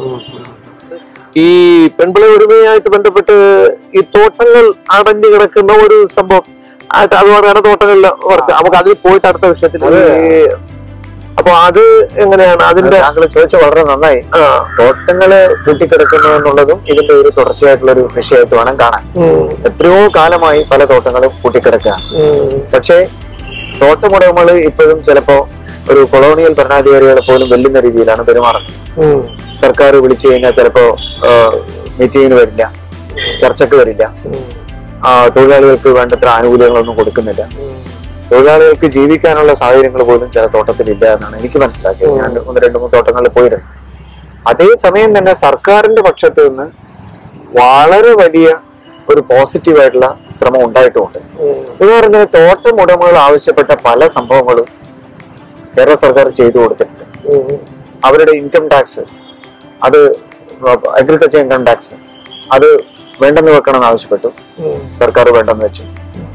ഈ പെൺപിള്ളെ ഒരുമയായിട്ട് ബന്ധപ്പെട്ട് ഈ തോട്ടങ്ങൾ അടഞ്ഞു കിടക്കുന്ന ഒരു സംഭവം ആയിട്ട് അതുപോലെയാണ് തോട്ടങ്ങളിലെ വർക്ക് നമുക്ക് അതിൽ പോയിട്ട് അടുത്ത വിഷയത്തിൽ ഈ- അപ്പൊ അത് എങ്ങനെയാണ് അതിന്റെ താങ്കൾ ചോദിച്ച വളരെ നന്നായി ആ, തോട്ടങ്ങള് കൂട്ടിക്കിടക്കുന്നു എന്നുള്ളതും ഇതിന്റെ ഒരു തുടർച്ചയായിട്ടുള്ള ഒരു വിഷയമായിട്ട് വേണം കാണാൻ ഉം, എത്രയോ കാലമായി പല തോട്ടങ്ങളും കൂട്ടിക്കിടക്കുകയാണ് ഉം, പക്ഷേ തോട്ടമുടമകള് ഇപ്പോഴും ചിലപ്പോ ഒരു കൊളോണിയൽ ഭരണാധികാരികളെ പോലും വെല്ലുന്ന രീതിയിലാണ് പെരുമാറുന്നത് ഉം, സർക്കാർ വിളിച്ചു കഴിഞ്ഞാൽ ചിലപ്പോ മീറ്റിങ്ങിന് വരില്ല ചർച്ചക്ക് വരില്ല ഉം, ആ, തൊഴിലാളികൾക്ക് വേണ്ടത്ര ആനുകൂല്യങ്ങളൊന്നും കൊടുക്കുന്നില്ല ഉം. തൊഴിലാളികൾക്ക് ജീവിക്കാനുള്ള സാഹചര്യങ്ങൾ പോലും ചില തോട്ടത്തിലില്ല എന്നാണ് എനിക്ക് മനസ്സിലാക്കിയത് ഞാൻ ഒന്ന് രണ്ട് മൂന്ന് തോട്ടങ്ങളിൽ പോയിരുന്നു അതേസമയം തന്നെ സർക്കാരിന്റെ പക്ഷത്ത് നിന്ന് വളരെ വലിയ ഒരു പോസിറ്റീവ് ആയിട്ടുള്ള ശ്രമം ഉണ്ടായിട്ടുമുണ്ട് ഉം. ഉദാഹരണത്തിന് തോട്ടം ഉടമകൾ ആവശ്യപ്പെട്ട പല സംഭവങ്ങളും കേരള സർക്കാർ ചെയ്തു കൊടുത്തിട്ടുണ്ട് ഉം. അവരുടെ ഇൻകം ടാക്സ് അത് അഗ്രികൾച്ചർ ഇൻകം ടാക്സ് അത് വേണ്ടെന്ന് വെക്കണമെന്ന് ആവശ്യപ്പെട്ടു ഉം. സർക്കാർ വേണ്ടെന്ന് വെച്ചു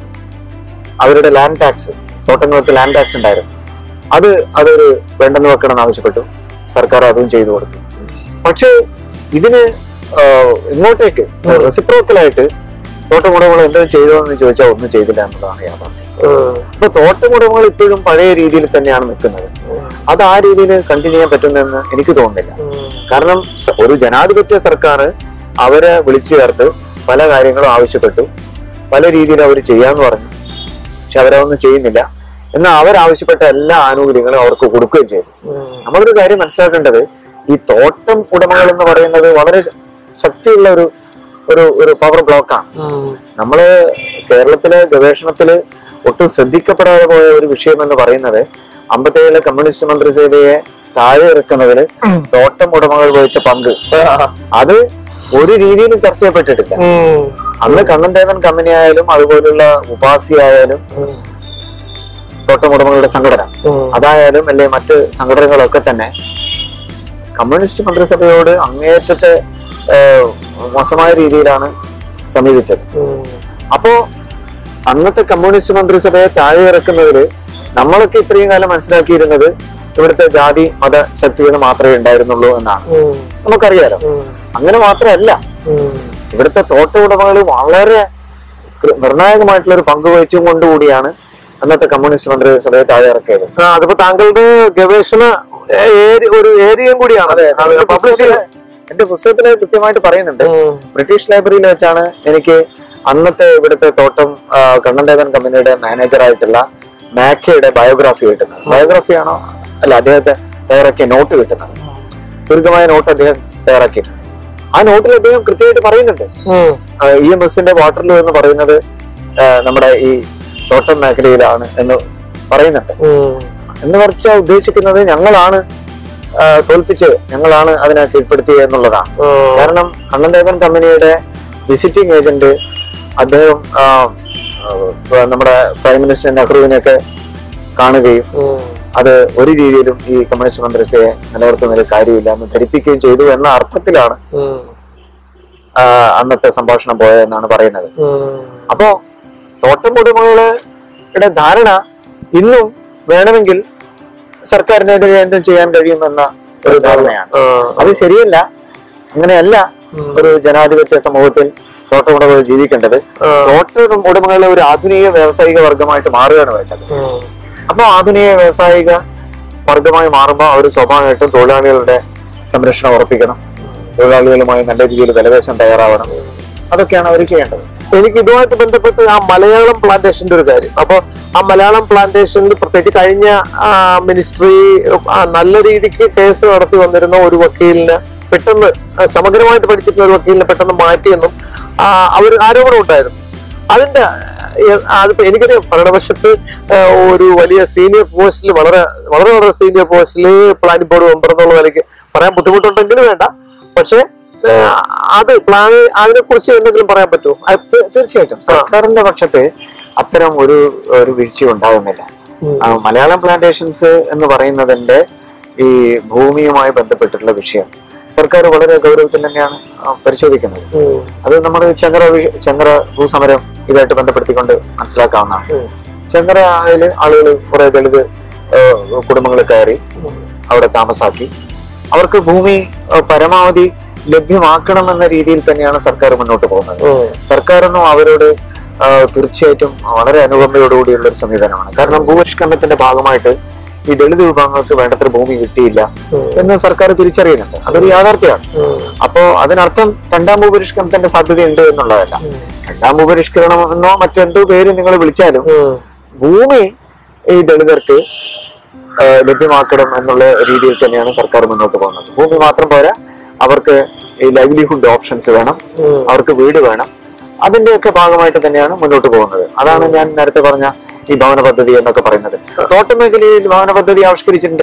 അവരുടെ ലാൻഡ് ടാക്സ് തോട്ടങ്ങൾക്ക് ലാൻഡ് ടാക്സ് ഉണ്ടായിരുന്നു അത് അതൊരു വേണ്ടെന്ന് വെക്കണമെന്ന് ആവശ്യപ്പെട്ടു സർക്കാർ അതും ചെയ്തു കൊടുത്തു പക്ഷേ ഇതിന് ആ, ഇങ്ങോട്ടേക്ക് റെസിപ്രോക്കലായിട്ട് തോട്ടമുടമകൾ എന്തെങ്കിലും ചെയ്തോ എന്ന് ചോദിച്ചാൽ ഒന്നും ചെയ്തില്ല എന്നുള്ളതാണ് യാഥാർത്ഥ്യം ഉം. അപ്പൊ തോട്ടമുടമകൾ ഇപ്പോഴും പഴയ രീതിയിൽ തന്നെയാണ് നിൽക്കുന്നത് അത് ആ രീതിയിൽ കണ്ടിന്യൂ ചെയ്യാൻ പറ്റുമെന്ന് എനിക്ക് തോന്നുന്നില്ല ഉം. കാരണം സ- ഒരു ജനാധിപത്യ സർക്കാർ അവരെ വിളിച്ചു ചേർത്ത് പല കാര്യങ്ങളും ആവശ്യപ്പെട്ടു പല രീതിയിൽ അവർ ചെയ്യാന്ന് പറഞ്ഞു പക്ഷെ അവരതൊന്നും ചെയ്യുന്നില്ല എന്നാൽ അവരാവശ്യപ്പെട്ട എല്ലാ ആനുകൂല്യങ്ങളും അവർക്ക് കൊടുക്കുകയും ചെയ്തു ഉം. നമ്മളൊരു കാര്യം മനസ്സിലാക്കേണ്ടത് ഈ തോട്ടം ഉടമകൾ എന്ന് പറയുന്നത് വളരെ ശ- ശക്തിയുള്ള ഒരു ഒരു ഒരു പവർ ബ്ലോക്കാണ് ഉം. നമ്മള് കേരളത്തിലെ ഗവേഷണത്തില് ഒട്ടും ശ്രദ്ധിക്കപ്പെടാതെ പോയ ഒരു വിഷയം എന്ന് പറയുന്നത് അമ്പത്തേഴിലെ കമ്മ്യൂണിസ്റ്റ് മന്ത്രിസഭയെ താഴെ ഇറക്കുന്നതിൽ തോട്ടം ഉടമകൾ വഹിച്ച പങ്ക് അത് ഒരു രീതിയിലും ചർച്ച ചെയ്യപ്പെട്ടിട്ടില്ല ഉം. അന്ന് കണ്ണൻ ദേവൻ കമ്പനി ആയാലും അതുപോലുള്ള ഉപാസി ആയാലും ഉം. തോട്ടം ഉടമകളുടെ സംഘടന ഉം. അതായാലും അല്ലെ മറ്റ് സംഘടനകളൊക്കെ തന്നെ കമ്മ്യൂണിസ്റ്റ് മന്ത്രിസഭയോട് അങ്ങേയറ്റത്തെ ഏഹ്, മോശമായ രീതിയിലാണ് സമീപിച്ചത് ഉം. അപ്പോ അന്നത്തെ കമ്മ്യൂണിസ്റ്റ് മന്ത്രിസഭയെ താഴെ ഇറക്കുന്നതില് നമ്മളൊക്കെ ഇത്രയും കാലം മനസ്സിലാക്കിയിരുന്നത് ഇവിടുത്തെ ജാതി മത ശക്തികൾ മാത്രമേ ഉണ്ടായിരുന്നുള്ളൂ എന്നാണ് ഉം. നമുക്കറിയാലോ ഉം. അങ്ങനെ മാത്രമല്ല ഉം. ഇവിടുത്തെ തോട്ട ഉടമകൾ വളരെ കൃ- നിർണായകമായിട്ടുള്ള ഒരു പങ്ക് വഹിച്ചും കൊണ്ടുകൂടിയാണ് അന്നത്തെ കമ്മ്യൂണിസ്റ്റ് മന്ത്രിസഭയെ താഴെ ഇറക്കിയത് ആ അതിപ്പോ താങ്കളുടെ ഗവേഷണ ഏ- ഏരി- ഒരു ഏരിയയും കൂടിയാണ് അതെ, അത് അതെ. പബ്ലിഷ് ചെയ്ത് എന്റെ പുസ്തകത്തിൽ കൃത്യമായിട്ട് പറയുന്നുണ്ട് ഉം. ബ്രിട്ടീഷ് ലൈബ്രറിയിൽ വെച്ചാണ് എനിക്ക് അന്നത്തെ ഇവിടുത്തെ തോട്ടം ആ, കണ്ണൻദേവൻ കമ്പനിയുടെ മാനേജറായിട്ടുള്ള മാക്കയുടെ ബയോഗ്രാഫി കിട്ടുന്നത് ബയോഗ്രാഫി ആണോ അല്ല അദ്ദേഹത്തെ തയ്യാറാക്കിയ നോട്ട് കിട്ടുന്നത് ദീർഘമായ നോട്ട് അദ്ദേഹം തയ്യാറാക്കിയിട്ടുണ്ട് ആ നോട്ടിൽ അദ്ദേഹം കൃത്യമായിട്ട് പറയുന്നുണ്ട് ഉം. ഇ എം എസിന്റെ വാട്ടർലൂ എന്ന് പറയുന്നത് ആ, നമ്മുടെ ഈ തോട്ടം മേഖലയിലാണ് എന്ന് പറയുന്നുണ്ട് ഉം. എന്ന് വെച്ചാൽ ഉദ്ദേശിക്കുന്നത് ഞങ്ങളാണ് ആ, തോൽപ്പിച്ച് ഞങ്ങളാണ് അതിനെ കീഴ്പ്പെടുത്തിയത് എന്നുള്ളതാണ് ഉം. കാരണം കണ്ണൻദേവൻ കമ്പനിയുടെ വിസിറ്റിംഗ് ഏജന്റ് അദ്ദേഹം ആ, ആ, നമ്മുടെ പ്രൈം മിനിസ്റ്റർ നെഹ്റുവിനെയൊക്കെ കാണുകയും ഉം. അത് ഒരു രീതിയിലും ഈ കമ്മ്യൂണിസ്റ്റ് മന്ത്രിസയെ നിലനിർത്തുന്നതിൽ കാര്യമില്ല എന്ന് ധരിപ്പിക്കുകയും ചെയ്തു എന്ന അർത്ഥത്തിലാണ് ഉം. ആ, അന്നത്തെ സംഭാഷണം പോയതെന്നാണ് പറയുന്നത് ഉം. അപ്പോ തോട്ടം ഉടമകളുടെ ധാരണ ഇന്നും വേണമെങ്കിൽ സർക്കാരിനെതിരെ എന്തും ചെയ്യാൻ കഴിയുമെന്ന ഒരു ധാരണയാണ് ആ. അത് ശരിയല്ല അങ്ങനെയല്ല ഉം. ഒരു ജനാധിപത്യ സമൂഹത്തിൽ തോട്ടം ഉടമകൾ ജീവിക്കേണ്ടത് ആ. തോട്ടം ഉടമകളെ ഒരു ആധുനിക വ്യാവസായിക വർഗമായിട്ട് മാറുകയാണ് വേണ്ടത് ഉം. അപ്പൊ ആധുനിക വ്യാവസായിക വർഗമായി മാറുമ്പോൾ അവർ സ്വാഭാവികമായിട്ടും തൊഴിലാളികളുടെ സംരക്ഷണം ഉറപ്പിക്കണം തൊഴിലാളികളുമായി നല്ല രീതിയിൽ വിലപേശം തയ്യാറാവണം അതൊക്കെയാണ് അവർ ചെയ്യേണ്ടത് എനിക്ക് ഇതുമായിട്ട് ബന്ധപ്പെട്ട് ആ മലയാളം പ്ലാന്റേഷന്റെ ഒരു കാര്യം അപ്പൊ ആ മലയാളം പ്ലാന്റേഷനിൽ പ്രത്യേകിച്ച് കഴിഞ്ഞ മിനിസ്ട്രി നല്ല രീതിക്ക് കേസ് നടത്തി വന്നിരുന്ന ഒരു വക്കീലിന് പെട്ടെന്ന് ആ, സമഗ്രമായിട്ട് പഠിച്ചിട്ടുള്ള ഒരു വക്കീലിനെ പെട്ടെന്ന് മാറ്റിയെന്നും ആ, അവർ ആരോപണം ഉണ്ടായിരുന്നു അതിന്റെ ഏഹ്, അതിപ്പോ എനിക്കറിയാം ഭരണപക്ഷത്ത് ഏഹ്, ഒരു വലിയ സീനിയർ പോസ്റ്റിൽ വളരെ വളരെ വളരെ സീനിയർ പോസ്റ്റിൽ പ്ലാനിംഗ് ബോർഡ് മെമ്പർ എന്നുള്ള നിലയ്ക്ക് പറയാൻ ബുദ്ധിമുട്ടുണ്ടെങ്കിലും വേണ്ട പക്ഷെ ഏഹ്, അത് പ്ലാൻ അതിനെ കുറിച്ച് എന്തെങ്കിലും പറയാൻ പറ്റുമോ അത് തീ- തീർച്ചയായിട്ടും സർക്കാരിന്റെ പക്ഷത്ത് അത്തരം ഒരു ഒരു വീഴ്ച ഉണ്ടാകുന്നില്ല ഉം. ആ, മലയാളം പ്ലാന്റേഷൻസ് എന്ന് പറയുന്നതിന്റെ ഈ ഭൂമിയുമായി ബന്ധപ്പെട്ടിട്ടുള്ള വിഷയം സർക്കാർ വളരെ ഗൗരവത്തിൽ തന്നെയാണ് ആ, പരിശോധിക്കുന്നത് ഉം. അത് നമ്മൾ ചെങ്ങറ വി- ചെങ്ങറ ഭൂസമരം ഇതായിട്ട് ബന്ധപ്പെടുത്തിക്കൊണ്ട് മനസ്സിലാക്കാവുന്നതാണ് ഉം. ചെങ്ങറയില് ആളുകൾ കുറെ ദളിത് കുടുംബങ്ങൾ കയറി അവിടെ താമസാക്കി അവർക്ക് ഭൂമി ആ, പരമാവധി ലഭ്യമാക്കണമെന്ന രീതിയിൽ തന്നെയാണ് സർക്കാർ മുന്നോട്ട് പോകുന്നത് ഉം. സർക്കാരൊന്നും അവരോട് ആ, തീർച്ചയായിട്ടും വളരെ അനുകമ്പയോടുകൂടിയുള്ള ഒരു സംവിധാനമാണ് കാരണം ഭൂപരിഷ്കരണത്തിന്റെ ഭാഗമായിട്ട് ഈ ദളിത് വിഭാഗങ്ങൾക്ക് വേണ്ടത്ര ഭൂമി കിട്ടിയില്ല ഉം. എന്ന് സർക്കാർ തിരിച്ചറിയുന്നുണ്ട് അതൊരു യാഥാർത്ഥ്യമാണ് ഉം. അപ്പോ അതിനർത്ഥം രണ്ടാം ഭൂപരിഷ്കരണത്തിന്റെ സാധ്യതയുണ്ട് എന്നുള്ളതല്ല രണ്ടാം ഭൂപരിഷ്കരണം എന്നോ മറ്റെന്തോ പേര് നിങ്ങൾ വിളിച്ചാലും ഉം. ഭൂമി ഈ ദളിതർക്ക് ആ, ലഭ്യമാക്കണം എന്നുള്ള രീതിയിൽ തന്നെയാണ് സർക്കാർ മുന്നോട്ട് പോകുന്നത് ഭൂമി മാത്രം പോരാ അവർക്ക് ഈ ലൈവ്ലിഹുഡ് ഓപ്ഷൻസ് വേണം ഉം. അവർക്ക് വീട് വേണം അതിന്റെയൊക്കെ ഭാഗമായിട്ട് തന്നെയാണ് മുന്നോട്ട് പോകുന്നത് അതാണ് ഞാൻ നേരത്തെ പറഞ്ഞ ഈ ഭവന പദ്ധതി എന്നൊക്കെ പറയുന്നത് തോട്ടം മേഖലയിൽ ഭവന പദ്ധതി ആവിഷ്കരിച്ചിട്ടുണ്ട്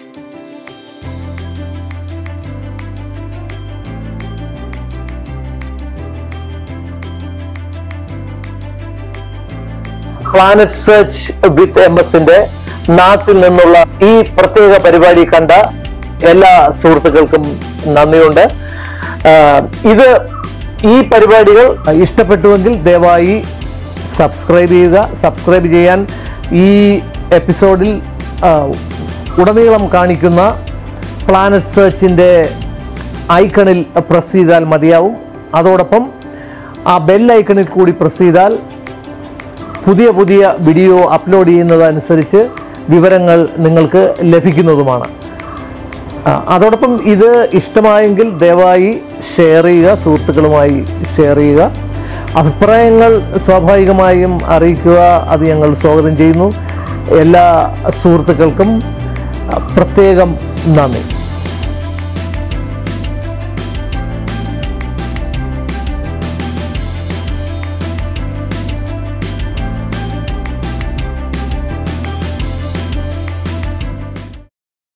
പ്ലാനറ്റ് സെർച്ച് വിത്ത് എം എസിന്റെ നാട്ടിൽ നിന്നുള്ള ഈ പ്രത്യേക പരിപാടി കണ്ട എല്ലാ സുഹൃത്തുക്കൾക്കും നന്ദിയുണ്ട് ആഹ് ഇത് ഈ പരിപാടികൾ ഇഷ്ടപ്പെട്ടുവെങ്കിൽ ദയവായി സബ്സ്ക്രൈബ് ചെയ്യുക സബ്സ്ക്രൈബ് ചെയ്യാൻ ഈ എപ്പിസോഡിൽ ആഹ് ഉടനീളം കാണിക്കുന്ന പ്ലാനറ്റ് സെർച്ചിൻ്റെ ഐക്കണിൽ പ്രസ് ചെയ്താൽ മതിയാവും അതോടൊപ്പം ആ ബെൽ ഐക്കണിൽ കൂടി പ്രസ് ചെയ്താൽ പുതിയ പുതിയ വീഡിയോ അപ്ലോഡ് ചെയ്യുന്നതനുസരിച്ച് വിവരങ്ങൾ നിങ്ങൾക്ക് ലഭിക്കുന്നതുമാണ് ആ, അതോടൊപ്പം ഇത് ഇഷ്ടമായെങ്കിൽ ദയവായി ഷെയർ ചെയ്യുക സുഹൃത്തുക്കളുമായി ഷെയർ ചെയ്യുക അഭിപ്രായങ്ങൾ സ്വാഭാവികമായും അറിയിക്കുക അത് ഞങ്ങൾ സ്വാഗതം ചെയ്യുന്നു എല്ലാ സുഹൃത്തുക്കൾക്കും ആ, പ്രത്യേകം നന്ദി